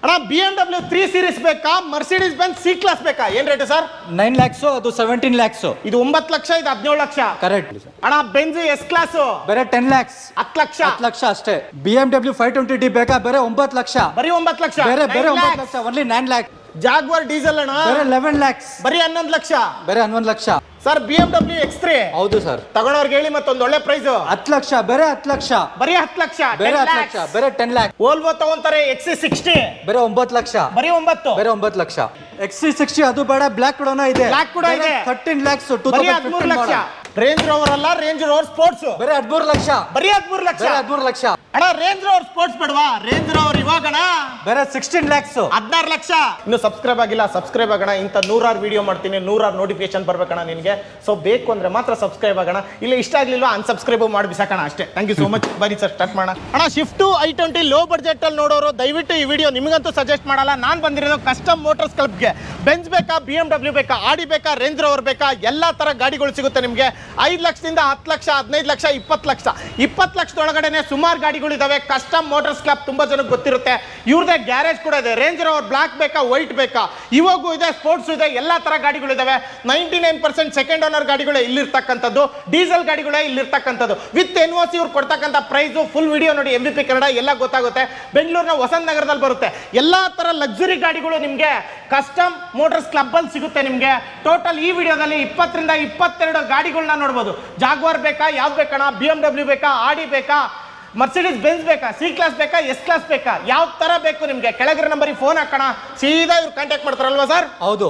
ಅಣ್ಣ B M W three series ಬೇಕಾ Mercedes Benz C class ಬೇಕಾ ಏನ್ ರೇಟ್ ಸರ್ ನೈನ್ ಲ್ಯಾಕ್ಸು ಅದು ಸೆವೆಂಟೀನ್ ಲ್ಯಾಕ್ಸು ಇದು ಒಂಬತ್ತು ಲಕ್ಷ ಇದು ಹದಿನೇಳು ಲಕ್ಷ ಕರೆಕ್ಟ್ ಅಣ್ಣ ಬೆನ್ಸ್ ಎಸ್ ಕ್ಲಾಸ್ ಬೇರೆ ಟೆನ್ ಲ್ಯಾಕ್ಸ್ ಹತ್ತು ಲಕ್ಷ ಹತ್ತು ಲಕ್ಷ ಅಷ್ಟೇ B M W five twenty D ಬೇಕಾ ಬೇರೆ ಒಂಬತ್ತು ಲಕ್ಷ ಬರೀ ಒಂಬತ್ತು ಲಕ್ಷ ಬೇರೆ ಬೇರೆ ಒಂಬತ್ತು ಲಕ್ಷ only nine lakh Jaguar diesel ಅಣ್ಣ ಬೇರೆ ಲೆವೆನ್ ಲ್ಯಾಕ್ಸ್ ಬರೀ ಹನ್ನೊಂದು ಲಕ್ಷ ಬೇರೆ ಹನ್ನೊಂದು ಲಕ್ಷ sir B M W X three ಹೌದು ಸರ್ ತಗೊಳೋರ್ಗೆ ಹೇಳಿ ಮತ್ತೊಂದು ಒಳ್ಳೆ ಪ್ರೈಸ್ ಹತ್ತು ಲಕ್ಷ ಬೇರೆ ಹತ್ತು ಲಕ್ಷ ಬರೀ ಹತ್ತು ಲಕ್ಷ ಬೇರೆ ಹತ್ತು ಲಕ್ಷ ಬೇರೆ ಟೆನ್ ಲ್ಯಾಕ್ ಓಲ್ವೋ ತಗೊಂತಾರೆ ಎಕ್ಸ್ ಸಿಕ್ಸ್ಟಿ ಬೇರೆ ಒಂಬತ್ತು ಲಕ್ಷ ಬರೀ ಒಂಬತ್ತು ಬೇರೆ ಒಂಬತ್ತು ಲಕ್ಷ ಎಕ್ಸ್ ಸಿ ಸಿಕ್ಸ್ಟಿ ಅದು ಬೇಡ ಬ್ಲ್ಯಾಕ್ ಕೂಡ ಇದೆ Black ಕೂಡ ಇದೆ. ಥರ್ಟೀನ್ ಲ್ಯಾಕ್ಸ್ ಟೂ ಬರೀ ಹದಿಮೂರು ಲಕ್ಷ ರೇಂಜ್ ರೋವರ್ ಅಲ್ಲ ರೇಂಜ್ ರೋವರ್ ಸ್ಪೋರ್ಟ್ಸ್ ಬೇರೆ ಹದಿಮೂರು ಲಕ್ಷ ಬರೀ ಹದಿಮೂರು ಲಕ್ಷ ಬೇರೆ ಹದಿಮೂರು ಲಕ್ಷ ಅಣ್ಣ ರೇಂಜ್ ರೋವರ್ ಸ್ಪೋರ್ಟ್ಸ್ ಬೇಡವಾ ರೇಂಜ್ ರೋವರ್ ಇವಾಗಣ ಬೇರೆ ಸಿಕ್ಸ್ಟೀನ್ ಲ್ಯಾಕ್ಸ್ ಹದಿನಾರು ಲಕ್ಷ ಇನ್ನು ಸಬ್ಸ್ಕ್ರೈಬ್ ಆಗಿಲ್ಲ ಸಬ್ಸ್ಕ್ರೈಬ್ ಆಗೋಣ ಇಂಥ ನೂರಾರು ವಿಡಿಯೋ ಮಾಡ್ತೀನಿ ನೂರಾರು ನೋಟಿಫಿಕೇಶನ್ ಬರ್ಬೇಕಣ್ಣ ನಿನಗೆ ಸೊ ಬೇಕು ಅಂದ್ರೆ ಮಾತ್ರ ಸಬ್ಸ್ಕ್ರೈಬ್ ಆಗೋಣ ಇಲ್ಲ ಇಷ್ಟ ಆಗ್ಲಿಲ್ಲ ಅನ್ಸಬ್ಸ್ಕ್ರೈಬ್ ಮಾಡಿ ಬಿಸಾಕೋಣ ಅಷ್ಟೇ ಥ್ಯಾಂಕ್ ಯು ಸೋ ಮಚ್ ಬರೀ ಸರ್ ಸ್ಟಾರ್ಟ್ ಮಾಡೋಣ ಅಣ್ಣ Swift I twenty low budget ಅಲ್ಲಿ ನೋಡೋರು ದಯವಿಟ್ಟು ಈ ವಿಡಿಯೋ ನಿಮಗಂತೂ ಸಜೆಸ್ಟ್ ಮಾಡಲ್ಲ ನಾನು ಬಂದಿರೋದು ಕಸ್ಟಮ್ ಮೋಟರ್ಸ್ ಕ್ಲಬ್ಗೆ ಬೆಂಚ್ ಬೇಕಾ ಬಿ ಎಂ ಡಬ್ಲ್ಯೂ ಬೇಕಾ ಆಡಿ ಬೇಕಾ ರೇಂಜ್ ರೋವರ್ ಬೇಕಾ ಎಲ್ಲ ತರ ಗಾಡಿಗಳು ಸಿಗುತ್ತೆ ನಿಮಗೆ ಐದು ಲಕ್ಷದಿಂದ ಹತ್ತು ಲಕ್ಷ ಹದಿನೈದು ಲಕ್ಷ ಇಪ್ಪತ್ತು ಲಕ್ಷ ಇಪ್ಪತ್ತು ಲಕ್ಷದೊಳಗಡೆನೆ ಸುಮಾರು ಗಾಡಿಗಳಿದಾವೆ ಕಸ್ಟಮ್ ಮೋಟರ್ಸ್ ಕ್ಲಬ್ ತುಂಬಾ ಜನಕ್ಕೆ ಗೊತ್ತಿರುತ್ತೆ ಇವ್ರದೇ ಗ್ಯಾರೇಜ್ ಕೂಡ ಇದೆ ರೇಂಜ್ ರೋವರ್ ಬ್ಲಾಕ್ ಬೇಕಾ ವೈಟ್ ಬೇಕಾ ಇವಾಗೂ ಇದೆ ಸ್ಪೋರ್ಟ್ಸ್ ಇದೆ ಎಲ್ಲ ತರ ಗಾಡಿಗಳಿದಾವೆ ninety nine percent second owner ಗಾಡಿಗಳೇ ಇಲ್ಲಿರ್ತಕ್ಕಂಥದ್ದು ಡೀಸೆಲ್ ಗಾಡಿಗಳೇ ಇಲ್ಲಿರ್ತಕ್ಕಂಥದ್ದು ವಿತ್ ಎನ್ ಓ ಸಿ ಇವ್ರು ಕೊಡ್ತಕ್ಕಂಥ ಪ್ರೈಸು ಫುಲ್ ವಿಡಿಯೋ ನೋಡಿ ಎಂ ಬಿ ಪಿ ಕನ್ನಡ ಎಲ್ಲ ಗೊತ್ತಾಗುತ್ತೆ ಬೆಂಗಳೂರಿನ ವಸಂತ ನಗರದಲ್ಲಿ ಬರುತ್ತೆ ಎಲ್ಲ ತರ ಲಕ್ಸುರಿ ಗಾಡಿಗಳು ನಿಮಗೆ ಕಸ್ಟಮ್ ಮೋಟರ್ಸ್ ಕ್ಲಬ್ ಅಲ್ಲಿ ಸಿಗುತ್ತೆ ನಿಮಗೆ ಟೋಟಲ್ ಈ ವಿಡಿಯೋದಲ್ಲಿ ಇಪ್ಪತ್ತರಿಂದ ಇಪ್ಪತ್ತೆರಡು ಗಾಡಿಗಳನ್ನ ನೋಡ್ಬೋದು ಜಾಗ್ವಾರ್ ಬೇಕಾ ಯಾವ್ದು ಬೇಕಣ್ಣ ಬಿ ಎಂ ಡಬ್ಲ್ಯೂ ಬೇಕಾ ಆಡಿ ಬೇಕಾ ಮರ್ಸಿಡೀಸ್ ಬೆನ್ಸ್ ಬೇಕಾ ಸಿ ಕ್ಲಾಸ್ ಬೇಕಾ ಎಸ್ ಕ್ಲಾಸ್ ಬೇಕಾ ಯಾವ ತರ ಬೇಕು ನಿಮಗೆ ಕೆಳಗಿರೋ ನಂಬರಿಗೆ ಫೋನ್ ಹಾಕೋಣ ಸೀದಾ ಇವ್ರು ಕಾಂಟ್ಯಾಕ್ಟ್ ಮಾಡ್ತಾರಲ್ವಾ ಸರ್ ಹೌದು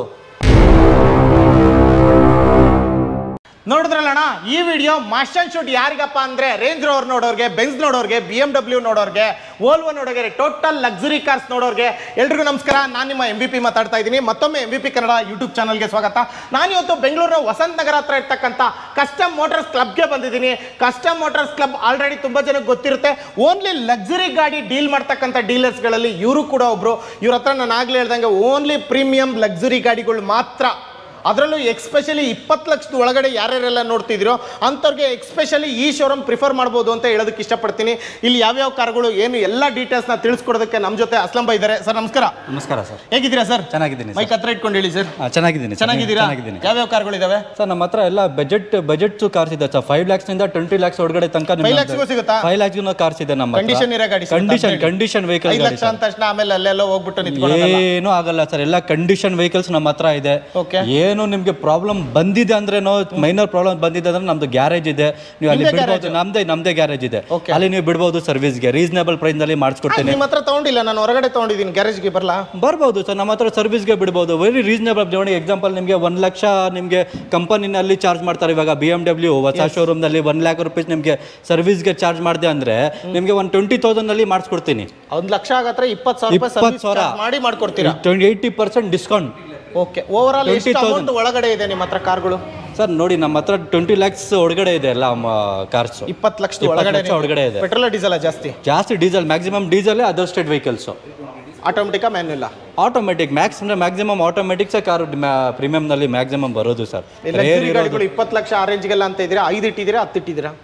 ನೋಡಿದ್ರಲ್ಲಣ್ಣ ಈ ವಿಡಿಯೋ ಮಾಸ್ಟರ್ ಶೂಟ್ ಯಾರಿಗಪ್ಪ ಅಂದ್ರೆ ರೇಂಜ್ ರೋವರ್ ನೋಡೋರ್ಗೆ ಬೆನ್ಸ್ ನೋಡೋರ್ಗೆ ಬಿ ಎಂ ಡಬ್ಲ್ಯೂ ನೋಡೋರ್ಗೆ ಓಲ್ವೋ ನೋಡೋರ್ಗೆ ಟೋಟಲ್ ಲಕ್ಸುರಿ ಕಾರ್ಸ್ ನೋಡೋರ್ಗೆ ಎಲ್ರಿಗೂ ನಮಸ್ಕಾರ ನಾನು ನಿಮ್ಮ ಎಂ ಬಿ ಪಿ ಮಾತಾಡ್ತಾ ಇದ್ದೀನಿ ಮತ್ತೊಮ್ಮೆ M B P Kannada YouTube ಚಾನಲ್ಗೆ ಸ್ವಾಗತ ನಾನು ಇವತ್ತು ಬೆಂಗಳೂರಿನ ವಸಂತ ನಗರ ಹತ್ರ ಇರ್ತಕ್ಕಂಥ ಕಸ್ಟಮ್ ಮೋಟರ್ಸ್ ಕ್ಲಬ್ಗೆ ಬಂದಿದ್ದೀನಿ ಕಸ್ಟಮ್ ಮೋಟರ್ಸ್ ಕ್ಲಬ್ ಆಲ್ರೆಡಿ ತುಂಬಾ ಜನಕ್ಕೆ ಗೊತ್ತಿರುತ್ತೆ ಓನ್ಲಿ ಲಕ್ಸುರಿ ಗಾಡಿ ಡೀಲ್ ಮಾಡ್ತಕ್ಕಂಥ ಡೀಲರ್ಸ್ಗಳಲ್ಲಿ ಇವರು ಕೂಡ ಒಬ್ರು ಇವ್ರ ಹತ್ರ ನಾನು ಆಗ್ಲೇ ಹೇಳ್ದಂಗೆ ಓನ್ಲಿ ಪ್ರೀಮಿಯಂ ಲಕ್ಸುರಿ ಗಾಡಿಗಳು ಮಾತ್ರ ಅದರಲ್ಲೂ ಎಕ್ಸ್ಪೆಷಲಿ ಇಪ್ಪತ್ತು ಲಕ್ಷದ ಒಳಗಡೆ ಯಾರ್ಯಾರೆಲ್ಲ ನೋಡ್ತಿದ್ದೀರೋ ಅಂಥವ್ರಿಗೆ ಎಕ್ಸ್ಪೆಷಲಿ ಈ ಶೋರೂಮ್ ಪ್ರಿಫರ್ ಮಾಡ್ಬೋದು ಅಂತ ಹೇಳೋದಕ್ಕೆ ಇಷ್ಟಪಡ್ತೀನಿ ಇಲ್ಲಿ ಯಾವ್ಯಾವ ಕಾರ್ಗಳು ಏನು ಎಲ್ಲ ಡೀಟೇಲ್ಸ್ನ ತಿಳಿಸ್ಕೊಡೋದಕ್ಕೆ ನಮ್ಮ ಜೊತೆ ಅಸ್ಲಂ ಬೈ ಇದ್ದಾರೆ ಸರ್ ನಮಸ್ಕಾರ ನಮಸ್ಕಾರ ಸರ್ ಹೇಗಿದ್ದೀರಾ ಸರ್ ಚೆನ್ನಾಗಿದ್ದೀನಿ ಮೈಕ್ ಹತ್ರ ಇಟ್ಕೊಂಡು ಹೇಳಿ ಸರ್ ಸರ್ ಚೆನ್ನಾಗಿದ್ದೀನಿ ಸರ್. ಚೆನ್ನಾಗಿದ್ದೀರಾ ಚೆನ್ನಾಗಿದ್ದೀನಿ ಯಾವ್ಯಾವ ಕಾರ್ಗಳಿದಾವೆ ಸರ್ ನಮ್ಮ ಹತ್ರ ಎಲ್ಲ ಬಜೆಟ್ ಬಜೆಟ್ ಕಾರ್ಸ್ ಇದೆ ಸರ್ ಫೈವ್ ಲ್ಯಾಕ್ಸ್ ನಿಂದ ಟ್ವೆಂಟಿ ಲ್ಯಾಕ್ಸ್ ಒಳಗಡೆ ತನಕ Five lakhs ಗೂ ಸಿಗುತ್ತಾ? ಫೈವ್ ಲ್ಯಾಕ್ಸ್ ಕಾರ್ಸ್ ಇದೆ ನಮ್ಮ ಕಂಡೀಷನ್ ಇರೋ ಗಾಡಿ ಸಿಗುತ್ತಾ? ಕಂಡೀಷನ್ ಕಂಡೀಷನ್ ವೆಹಿಕಲ್ ಐದು ಲಕ್ಷ ಅಂತ ತಕ್ಷಣ ಆಮೇಲೆ ಅಲ್ಲೆಲ್ಲ ಹೋಗ್ಬಿಟ್ಟು ನಿಂತ್ಕೊಳ್ಳೋದಲ್ಲ ಏನೂ ಆಗಲ್ಲ ಸರ್ ಎಲ್ಲ ಕಂಡೀಷನ್ ವೆಹಿಕಲ್ಸ್ ನಮ್ಮ ಹತ್ರ ಇದೆ Okay. ಏನು ನಿಮ್ಗೆ ಪ್ರಾಬ್ಲಮ್ ಬಂದಿದೆ ಅಂದ್ರೆ ಮೈನರ್ ಪ್ರಾಬ್ಲಮ್ ಬಂದಿದೆ ಅಂದ್ರೆ ನಮ್ದು ಗ್ಯಾರೇಜ್ ಇದೆ ನೀವು ಅಲ್ಲಿ ನಿಮ್ದೇ ಬಿಡ್ಬೋದು ನಮ್ದೇ ನಮ್ದೇ ಗ್ಯಾರೇಜ್ ಇದೆ Okay. ಅಲ್ಲಿ ನೀವು ಬಿಡ್ಬೋದು ಸರ್ವಿಸ್ಗೆ ರೀಸನೇಬಲ್ ಪ್ರೈಸ್ ನಲ್ಲಿ ಮಾಡಿಸ್ಕೊಡ್ತೀನಿ ನಿಮ್ಮ ಹತ್ರ ತಗೊಂಡಿಲ್ಲ ನಾನು ಹೊರಗಡೆ ತಗೊಂಡಿದ್ದೀನಿ ಗ್ಯಾರೇಜ್ಗೆ ಬರಲ್ಲ ಬರ್ಬೋದು ಸರ್ ನಮ್ಮ ಹತ್ರ ಸರ್ವಿಸ್ಗೆ ಬಿಡ್ಬೋದು ವೆರಿ ರೀಸನೇಬಲ್ ನೋಡಿ ಎಕ್ಸಾಂಪಲ್ ನಿಮಗೆ ಒಂದು ಲಕ್ಷ ನಿಮಗೆ ಕಂಪನಿನಲ್ಲಿ ಚಾರ್ಜ್ ಮಾಡ್ತಾರೆ ಇವಾಗ ಬಿ ಎಮ್ ಡಬ್ಲ್ಯೂ ಹೊಸ ಶೋರೂಮ್ನಲ್ಲಿ ಒನ್ ಲ್ಯಾಕ್ ರುಪೀಸ್ ನಿಮಗೆ ಸರ್ವಿಸ್ಗೆ ಚಾರ್ಜ್ ಮಾಡಿದೆ ಅಂದ್ರೆ ನಿಮಗೆ ಒಂದು ಟ್ವೆಂಟಿ ತೌಸಂಡ್ನಲ್ಲಿ ಮಾಡಿಸ್ಕೊಡ್ತೀನಿ ಒಂದ್ ಲಕ್ಷ ಆಗತ್ರ ಇಪ್ಪತ್ತು ಸಾವಿರ ರೂಪಾಯಿ ಇಪ್ಪತ್ತು service ಸಾವಿರ. charge ಮಾಡಿ ಮಾಡ್ಕೊಡ್ತೀರಾ twenty eighty percent discount okay overall ಎಷ್ಟು 20,000. ಅಮೌಂಟ್ ಒಳಗಡೆ ಇದೆ ನಿಮ್ಮ ಹತ್ರ ಕಾರ್ಗಳು ಸರ್ ನೋಡಿ ನಮ್ಮ ಹತ್ರ ಟ್ವೆಂಟಿ ಲ್ಯಾಕ್ಸ್ ಒಳಗಡೆ ಇದೆ ಎಲ್ಲ ಕಾರ್ಸ್ ಇಪ್ಪತ್ತು ಲಕ್ಷದ ಇಪ್ಪತ್ತು ಒಳಗಡೆ ಲಕ್ಷ ಒಳಗಡೆ ಇದೆ. ಪೆಟ್ರೋಲ್ ಡೀಸೆಲ್ ಜಾಸ್ತಿ ಜಾಸ್ತಿ diesel maximum diesel other state vehicles ಆಟೋಮೆಟಿಕಾ ಮ್ಯಾನ್ಯುಲ್ಲ ಆಟೋಮೆಟಿಕ್ ಮ್ಯಾಕ್ಸ್ ಅಂದ್ರೆ ಮ್ಯಾಕ್ಸಿಮಮ್ ಆಟೋಮೆಟಿಕ್ಸೇ ಕಾರು ಪ್ರೀಮಿಯಂನಲ್ಲಿ ಮ್ಯಾಕ್ಸಿಮಮ್ ಬರೋದು ಸರ್ ಲಕ್ಸುರಿ ಗಾಡಿಗಳು ಇಪ್ಪತ್ತು ಲಕ್ಷ ಆ ರೇಂಜ್ಗೆಲ್ಲ ಅಂತ ಇದ್ದೀರಾ ಐದು ಇಟ್ಟಿದ್ದೀರಾ ಹತ್ತು ಇಟ್ಟಿದ್ದೀರಾ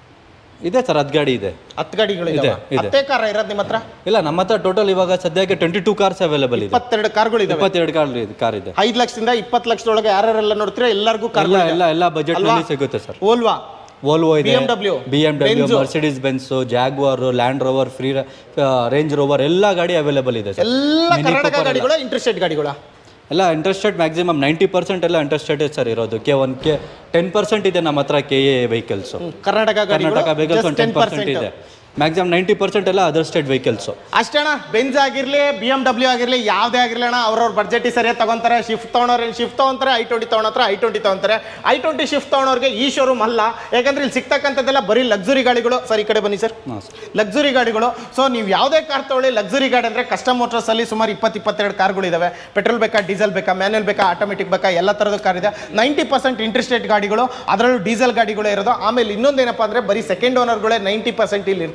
ಇದೆ ಸರ್ ಹತ್ತು ಗಾಡಿ ಇದೆ ಹತ್ತು ಗಾಡಿಗಳು ಇದೆ, ಇದಾವೆ ಇದೆ. ಹತ್ತೇ ಕಾರ ಇರೋದು ನಿಮ್ಮ ಹತ್ರ ಇಲ್ಲ ನಮ್ಮ ಹತ್ರ ಟೋಟಲ್ ಇವಾಗ ಸದ್ಯಕ್ಕೆ ಟ್ವೆಂಟಿ ಟೂ ಕಾರ್ಸ್ ಅವೈಲೇಬಲ್ ಇದೆ ಇಪ್ಪತ್ತೆರಡು ಕಾರ್ಗಳು ಇದಾವೆ ಇಪ್ಪತ್ತೆರಡು ಕಾರ್ ಕಾರ್ ಇದೆ ಐದು ಲಕ್ಷದಿಂದ ಇಪ್ಪತ್ತು ಲಕ್ಷದೊಳಗೆ ಯಾರ್ಯಾರೆಲ್ಲ ನೋಡ್ತೀರಾ ಎಲ್ಲರಿಗೂ ಕಾರ್ ಎಲ್ಲ ಎಲ್ಲ ಎಲ್ಲ ಬಜೆಟ್ ನಲ್ಲಿ ಸಿಗುತ್ತೆ ಸರ್ ಓಲ್ವಾ ವೋಲ್ವೋ ಇದೆ BMW, B M W Benz. Mercedes Benz Jaguar Land Rover free Range Rover ಎಲ್ಲ ಗಾಡಿ ಅವೈಲೇಬಲ್ ಇದೆ ಸರ್ ಎಲ್ಲ ಕರ್ನಾಟಕ ಗಾಡಿಗಳು ಇಂಟ್ರೆಸ್ಟೆಡ್ ಗಾಡಿಗಳ ಎಲ್ಲ ಇಂಟ್ರೆಸ್ಟೆಡ್ ಮ್ಯಾಕ್ಸಿಮಮ್ ನೈಂಟಿ ಪರ್ಸೆಂಟ್ ಎಲ್ಲ ಇಂಟ್ರೆಸ್ಟೆಡ್ ಸರ್ ಇರೋದು K one K ten percent ಇದೆ ನಮ್ಮ ಹತ್ರ K A vehicles Karnataka Karnataka vehicles ಗಾಡಿಗಳು ಒಂದು ಟೆನ್ ಪರ್ಸೆಂಟ್ ಇದೆ ಮ್ಯಾಕ್ಸಿಮಮ್ ನೈಂಟಿ ಪರ್ಸೆಂಟ್ ಎಲ್ಲ ಅದರ್ ಸ್ಟೇಟ್ ವೆಹಿಕಲ್ಸು ಅಷ್ಟೇ ಅಣ್ಣ ಬೆಂಜ್ ಆಗಿರ್ಲಿ ಬಿ ಎಂ ಡಬ್ಲ್ಯೂ ಆಗಿರ್ಲಿ ಯಾವುದೇ ಆಗಿರ್ಲಿ ಅಣ್ಣ ಅವ್ರವ್ರ ಬಡ್ಜೆಟ್ ಸರಿಯಾಗಿ ತಗೊಂತಾರೆ ಶಿಫ್ಟ್ ತೊಗೊಳೋರು ಶಿಫ್ಟ್ ತೊಗೊಂತಾರೆ ಐ ಟ್ವೆಂಟಿ ತೊಗೊಳತ್ರ ಐ ಟ್ವೆಂಟಿ ತೊಗೊಂತಾರೆ ಐ ಟ್ವೆಂಟಿ ಶಿಫ್ಟ್ ತೊಗೊಳೋರಿಗೆ ಈ ಶೋರೂಮ್ ಅಲ್ಲ ಯಾಕಂದ್ರೆ ಇಲ್ಲಿ ಸಿಗ್ತಕ್ಕಂಥದ್ದೆಲ್ಲ ಬರೀ ಲಕ್ಸುರಿ ಗಾಡಿಗಳು ಸರ್ ಈ ಕಡೆ ಬನ್ನಿ ಸರ್ ಹಾಂ ಲಕ್ಸುರಿ ಗಾಡಿಗಳು ಸೊ ನೀವು ಯಾವುದೇ ಕಾರ್ ತಗೊಳ್ಳಿ ಲಕ್ಸುರಿ ಗಾಡಿ ಅಂದರೆ ಕಸ್ಟಮ್ ಮೋಟರ್ಸ್ ಅಲ್ಲಿ ಸುಮಾರು ಇಪ್ಪತ್ತು ಇಪ್ಪತ್ತೆರಡು ಕಾರ್ಗಳು ಇದಾವೆ ಪೆಟ್ರೋಲ್ ಬೇಕಾ ಡೀಸೆಲ್ ಬೇಕಾ ಮ್ಯಾನ್ಯಲ್ ಬೇಕಾ ಆಟೋಮೆಟಿಕ್ ಬೇಕಾ ಎಲ್ಲ ಥರದ ಕಾರ್ ಇದೆ ನೈಂಟಿ ಪರ್ಸೆಂಟ್ ಇಂಟ್ರೆಸ್ಟ್ ರೇಟ್ ಗಾಡಿಗಳು ಅದರಲ್ಲೂ ಡೀಸೆಲ್ ಗಾಡಿಗಳೇ ಇರೋದು ಆಮೇಲೆ ಇನ್ನೊಂದೇನಪ್ಪ ಅಂದರೆ ಬರೀ ಸೆಕೆಂಡ್ ಓನರ್ಗಳೇ ನೈಂಟಿ ಪರ್ಸೆಂಟ್ ಇಲ್ಲಿ ಇರ್ತಾರೆ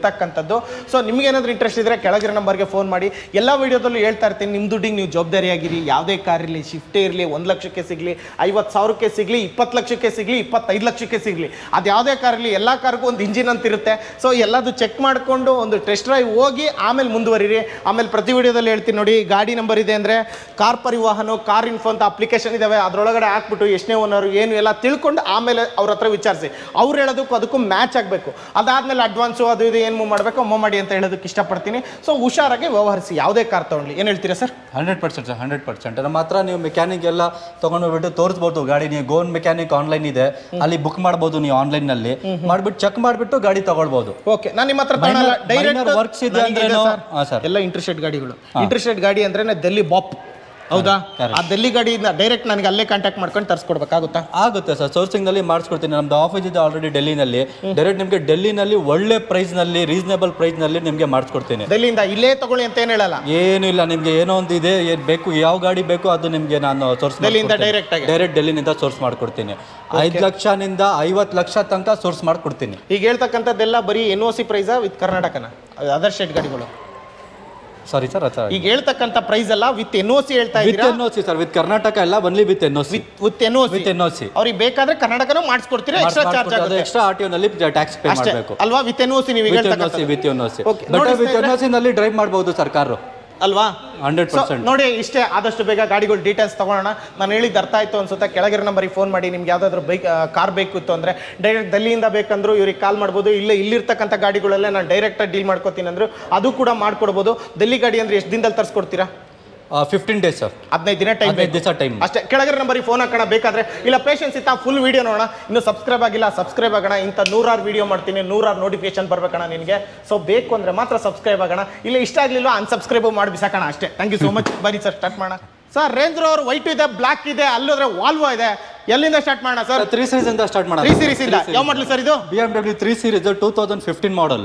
ಇರ್ತಕ್ಕಂಥದ್ದು ಸೊ ನಿಮ್ಗೆ ಏನಾದರೂ ಇಂಟ್ರೆಸ್ಟ್ ಇದ್ರೆ ಕೆಳಗಿರೋ ನಂಬರ್ಗೆ ಫೋನ್ ಮಾಡಿ ಎಲ್ಲ ವಿಡಿಯೋದಲ್ಲೂ ಹೇಳ್ತಾ ಇರ್ತೀನಿ ನಿಮ್ಮ ದುಡ್ಡಿಗೆ ನೀವು ಜವಾಬ್ದಾರಿಯಾಗಿರಿ ಯಾವುದೇ ಕಾರ್ ಇರಲಿ ಶಿಫ್ಟೇ ಇರಲಿ ಒಂದು ಲಕ್ಷಕ್ಕೆ ಸಿಗಲಿ ಐವತ್ತು ಸಾವಿರಕ್ಕೆ ಸಿಗಲಿ ಇಪ್ಪತ್ತು ಲಕ್ಷಕ್ಕೆ ಸಿಗಲಿ ಇಪ್ಪತ್ತೈದು ಲಕ್ಷಕ್ಕೆ ಸಿಗಲಿ ಅದು ಯಾವುದೇ ಕಾರ್ ಇರಲಿ ಎಲ್ಲ ಕಾರ್ಗೂ ಒಂದು ಇಂಜಿನ್ ಅಂತ ಇರುತ್ತೆ ಸೊ ಎಲ್ಲದು ಚೆಕ್ ಮಾಡಿಕೊಂಡು ಒಂದು ಟೆಸ್ಟ್ ಡ್ರೈವ್ ಹೋಗಿ ಆಮೇಲೆ ಮುಂದುವರಿರಿ ಆಮೇಲೆ ಪ್ರತಿ ವಿಡಿಯೋದಲ್ಲಿ ಹೇಳ್ತೀನಿ ನೋಡಿ ಗಾಡಿ ನಂಬರ್ ಇದೆ ಅಂದರೆ ಕಾರ್ ಪರಿವಾಹನ ಕಾರ್ ಇನ್ಫೋ ಅಂತ ಅಪ್ಲಿಕೇಶನ್ ಇದಾವೆ ಅದರೊಳಗಡೆ ಹಾಕ್ಬಿಟ್ಟು ಎಷ್ಟನೇ ಓನರು ಏನು ಎಲ್ಲ ತಿಳ್ಕೊಂಡು ಆಮೇಲೆ ಅವ್ರ ಹತ್ರ ವಿಚಾರಿಸಿ ಅವ್ರು ಹೇಳೋದಕ್ಕೂ ಅದಕ್ಕೂ ಮ್ಯಾಚ್ ಆಗಬೇಕು ಅದಾದಮೇಲೆ ಅಡ್ವಾನ್ಸು ಅದು ಇದು ಏನು ಮೂವ್ ಮಾಡಬೇಕು ಮೂವ್ ಮಾಡಿ ಅಂತ ಹೇಳೋದಕ್ಕೆ ಇಷ್ಟಪಡ್ತೀನಿ ಸೊ ಹುಷಾರಾಗಿ ವ್ಯವಹರಿಸಿ ಯಾವುದೇ ಕಾರ್ ತೊಗೊಳ್ಳಿ ಏನು ಹೇಳ್ತೀರಾ sir hundred percent sir hundred percent ನಮ್ಮ ಹತ್ರ ನೀವು ಮೆಕ್ಯಾನಿಕ್ ಎಲ್ಲ ತೊಗೊಂಡೋಗ್ಬಿಟ್ಟು ತೋರಿಸ್ಬೋದು ಗಾಡಿ ನೀವು ಗೋನ್ ಮೆಕ್ಯಾನಿಕ್ ಆನ್ಲೈನ್ ಇದೆ ಅಲ್ಲಿ ಬುಕ್ ಮಾಡ್ಬೋದು ನೀವು ಆನ್ಲೈನ್ನಲ್ಲಿ ಮಾಡ್ಬಿಟ್ಟು ಚೆಕ್ ಮಾಡಿಬಿಟ್ಟು ಗಾಡಿ ತಗೊಳ್ಬೋದು ಓಕೆ ನಾನು ನಿಮ್ಮ ಹತ್ರ Minor- ತಗೊಳಲ್ಲ ಡೈರೆಕ್ಟ್ minor works ಇದೆ ಅಂದ್ರೇನು? ಹಾ, sir. ಎಲ್ಲ ಇಂಟ್ರೆಸ್ಟೆಡ್ ಗಾಡಿಗಳು ಇಂಟ್ರೆಸ್ಟೆಡ್ ಗಾಡಿ ಅಂದ್ರೆ ಡೆಲ್ಲಿ ಬಾಪ್ ಹೌದಾ ಆ ಡೆಲ್ಲಿ ಗಾಡಿಯಿಂದ ಡೈರೆಕ್ಟ್ ನನಗೆ ಅಲ್ಲೇ ಕಾಂಟ್ಯಾಕ್ಟ್ ಮಾಡ್ಕೊಂಡು ತರಿಸ್ಕೊಡ್ಬೇಕಾಗುತ್ತಾ ಆಗುತ್ತೆ ಸರ್ ಸೋರ್ಸಿಂಗ್ನಲ್ಲಿ ಮಾಡಿಸ್ಕೊಡ್ತೀನಿ ನಮ್ದು ಆಫೀಸ್ ಇದೆ ಆಲ್ರೆಡಿ ಡೆಲ್ಲಿನಲ್ಲಿ ಡೈರೆಕ್ಟ್ ನಿಮಗೆ ಡೆಲ್ಲಿನಲ್ಲಿ ಒಳ್ಳೆ ಪ್ರೈಸ್ನಲ್ಲಿ ರೀಸನೇಬಲ್ ಪ್ರೈಸ್ನಲ್ಲಿ ನಿಮಗೆ ಮಾಡಿಸ್ಕೊಡ್ತೀನಿ ಡೆಲ್ಲಿಯಿಂದ ಇಲ್ಲೇ ತಗೊಳ್ಳಿ ಅಂತ ಏನು ಹೇಳಲ್ಲ ಏನು ಇಲ್ಲ ನಿಮಗೆ ಏನೋ ಒಂದು ಇದೆ ಏನು ಬೇಕು ಯಾವ ಗಾಡಿ ಬೇಕು ಅದು ನಿಮಗೆ ನಾನು ಸೋರ್ಸ್ ಡೆಲ್ಲಿಯಿಂದ ಡೈರೆಕ್ಟ್ ಆಗಿ ಡೈರೆಕ್ಟ್ ಡೆಲ್ಲಿನಿಂದ ಸೋರ್ಸ್ ಮಾಡ್ಕೊಡ್ತೀನಿ ಐದು ಲಕ್ಷನಿಂದ ಐವತ್ತು ಲಕ್ಷ ತನಕ ಸೋರ್ಸ್ ಮಾಡ್ಕೊಡ್ತೀನಿ ಈಗ ಹೇಳ್ತಕ್ಕಂಥದ್ದೆಲ್ಲ ಬರೀ ಎನ್ ಒ ಸಿ ಪ್ರೈಸಾ ವಿತ್ ಕರ್ನಾಟಕನ ಅದರ್ ಸ್ಟೇಟ್ ಗಾಡಿಗಳು ಸಾರಿ ಸರ್ ಅದು ಈಗ ಹೇಳ್ತಕ್ಕಂಥ ಪ್ರೈಸ್ ಎಲ್ಲ ವಿತ್ ಎನ್ ಒ ಸಿ ಹೇಳ್ತಾ ವಿತ್ ಇದ್ದೀರಾ N O C sir with Karnataka ಎಲ್ಲ only with N O C with N O C with N O C ಅವ್ರಿಗೆ ಬೇಕಾದ್ರೆ ಕರ್ನಾಟಕನೂ ಮಾಡಿಸ್ಕೊಡ್ತೀರಾ ಎಕ್ಸ್ಟ್ರಾ ಚಾರ್ಜ್ ಆಗುತ್ತೆ ಎಕ್ಸ್ಟ್ರಾ ಆರ್ ಟಿ ನಲ್ಲಿ ಟ್ಯಾಕ್ಸ್ ಪೇ ಅಷ್ಟೇ ಮಾಡಬೇಕು ಅಲ್ವಾ ವಿತ್ ಎನ್ ಒ ಸಿ ನೀವು ವಿತ್ ಎನ್ ಓ ಸಿ ಹೇಳ್ತಕ್ಕಂಥ with N O C Okay. But ನೋಡಿ ವಿತ್ ಎನ್ ಓ ಸಿ ನಲ್ಲಿ ಡ್ರೈವ್ ಮಾಡಬಹುದು ಸರ್ ಕಾರು ಅಲ್ವಾ ಹಂಡ್ರೆಡ್ So, ಪರ್ಸೆಂಟ್ ನೋಡಿ ಇಷ್ಟೇ ಆದಷ್ಟು ಬೇಗ ಗಾಡಿಗಳು ಡೀಟೇಲ್ಸ್ ತಗೊಳ್ಳೋಣ ನಾನು ಹೇಳಿದ್ದು ಅರ್ಥ ಆಯ್ತು ಅನ್ಸುತ್ತೆ ಕೆಳಗಿರೋ ನಂಬರಿಗೆ ಫೋನ್ ಮಾಡಿ ನಿಮ್ಗೆ ಯಾವ್ದಾದ್ರು ಬೈಕ್ ಕಾರ್ ಬೇಕಿತ್ತು ಅಂದ್ರೆ ಡೈರೆಕ್ಟ್ ಡೆಲ್ಲಿಯಿಂದ ಬೇಕಂದ್ರು ಇವ್ರಿಗೆ ಕಾಲ್ ಮಾಡ್ಬೋದು ಇಲ್ಲ ಇಲ್ಲಿರ್ತಕ್ಕಂಥ ಗಾಡಿಗಳಲ್ಲೇ ನಾನು ಡೈರೆಕ್ಟಾಗಿ ಡೀಲ್ ಮಾಡ್ಕೋತೀನಿ ಅಂದ್ರು ಅದು ಕೂಡ ಮಾಡ್ಕೊಡ್ಬೋದು ಡೆಲ್ಲಿ ಗಾಡಿ ಅಂದ್ರೆ ಎಷ್ಟು ದಿನದಲ್ಲಿ ತರಿಸ್ಕೊಡ್ತೀರಾ ಫಿಫ್ಟೀನ್ ಡೇಸ್ ಸರ್ ಹದಿನೈದು ದಿನ ಟೈಮ್ ಹದಿನೈದು ದಿವಸ ಟೈಮ್ ಅಷ್ಟೇ ಕೆಳಗಿರೋ ನಂಬರಿಗೆ ಫೋನ್ ಹಾಕೋಣ ಬೇಕಾದ್ರೆ ಇಲ್ಲ ಪೇಷನ್ಸ್ ಇತ್ತ ಫುಲ್ ವಿಡಿಯೋ ನೋಡೋಣ ಇನ್ನು ಸಬ್ಸ್ಕ್ರೈಬ್ ಆಗಿಲ್ಲ ಸಬ್ಸ್ಕ್ರೈಬ್ ಆಗೋಣ ಇಂಥ ನೂರಾರು ವಿಡಿಯೋ ಮಾಡ್ತೀನಿ ನೂರಾರು ನೋಟಿಫಿಕೇಶನ್ ಬರ್ಬೇಕಣ ನಿನಗೆ ಸೊ ಬೇಕು ಅಂದ್ರೆ ಮಾತ್ರ ಸಬ್ಸ್ಕ್ರೈಬ್ ಆಗೋಣ ಇಲ್ಲ ಇಷ್ಟ ಆಗಲಿಲ್ಲ ಅನ್ಸಬ್ಸ್ಕ್ರೈಬ್ ಮಾಡಿ ಬಿಸಾಕೋಣ ಅಷ್ಟೇ ಥ್ಯಾಂಕ್ ಯು ಸೋ ಮಚ್ ಬನ್ನಿ ಸರ್ ಸ್ಟಾರ್ಟ್ ಮಾಡೋಣ ಸರ್ ರೇಂಜ್ ರೋವರ್ ವೈಟ್ ಇದೆ ಬ್ಲಾಕ್ ಇದೆ ಅಲ್ಲೋದ್ರೆ ವಾಲ್ವೋ ಇದೆ ಎಲ್ಲಿಂದ ಸ್ಟಾರ್ಟ್ ಮಾಡೋಣ ಸರ್ ತ್ರೀ ಸೀರೀಸ್ ಇಂದ ಸ್ಟಾರ್ಟ್ ತ್ರೀ ಮಾಡೋಣ ಸೀರೀಸ್ ಇಂದ ಯಾವ ಮಾಡಲಿ ಸರ್ ಇದು B M W three series two thousand fifteen model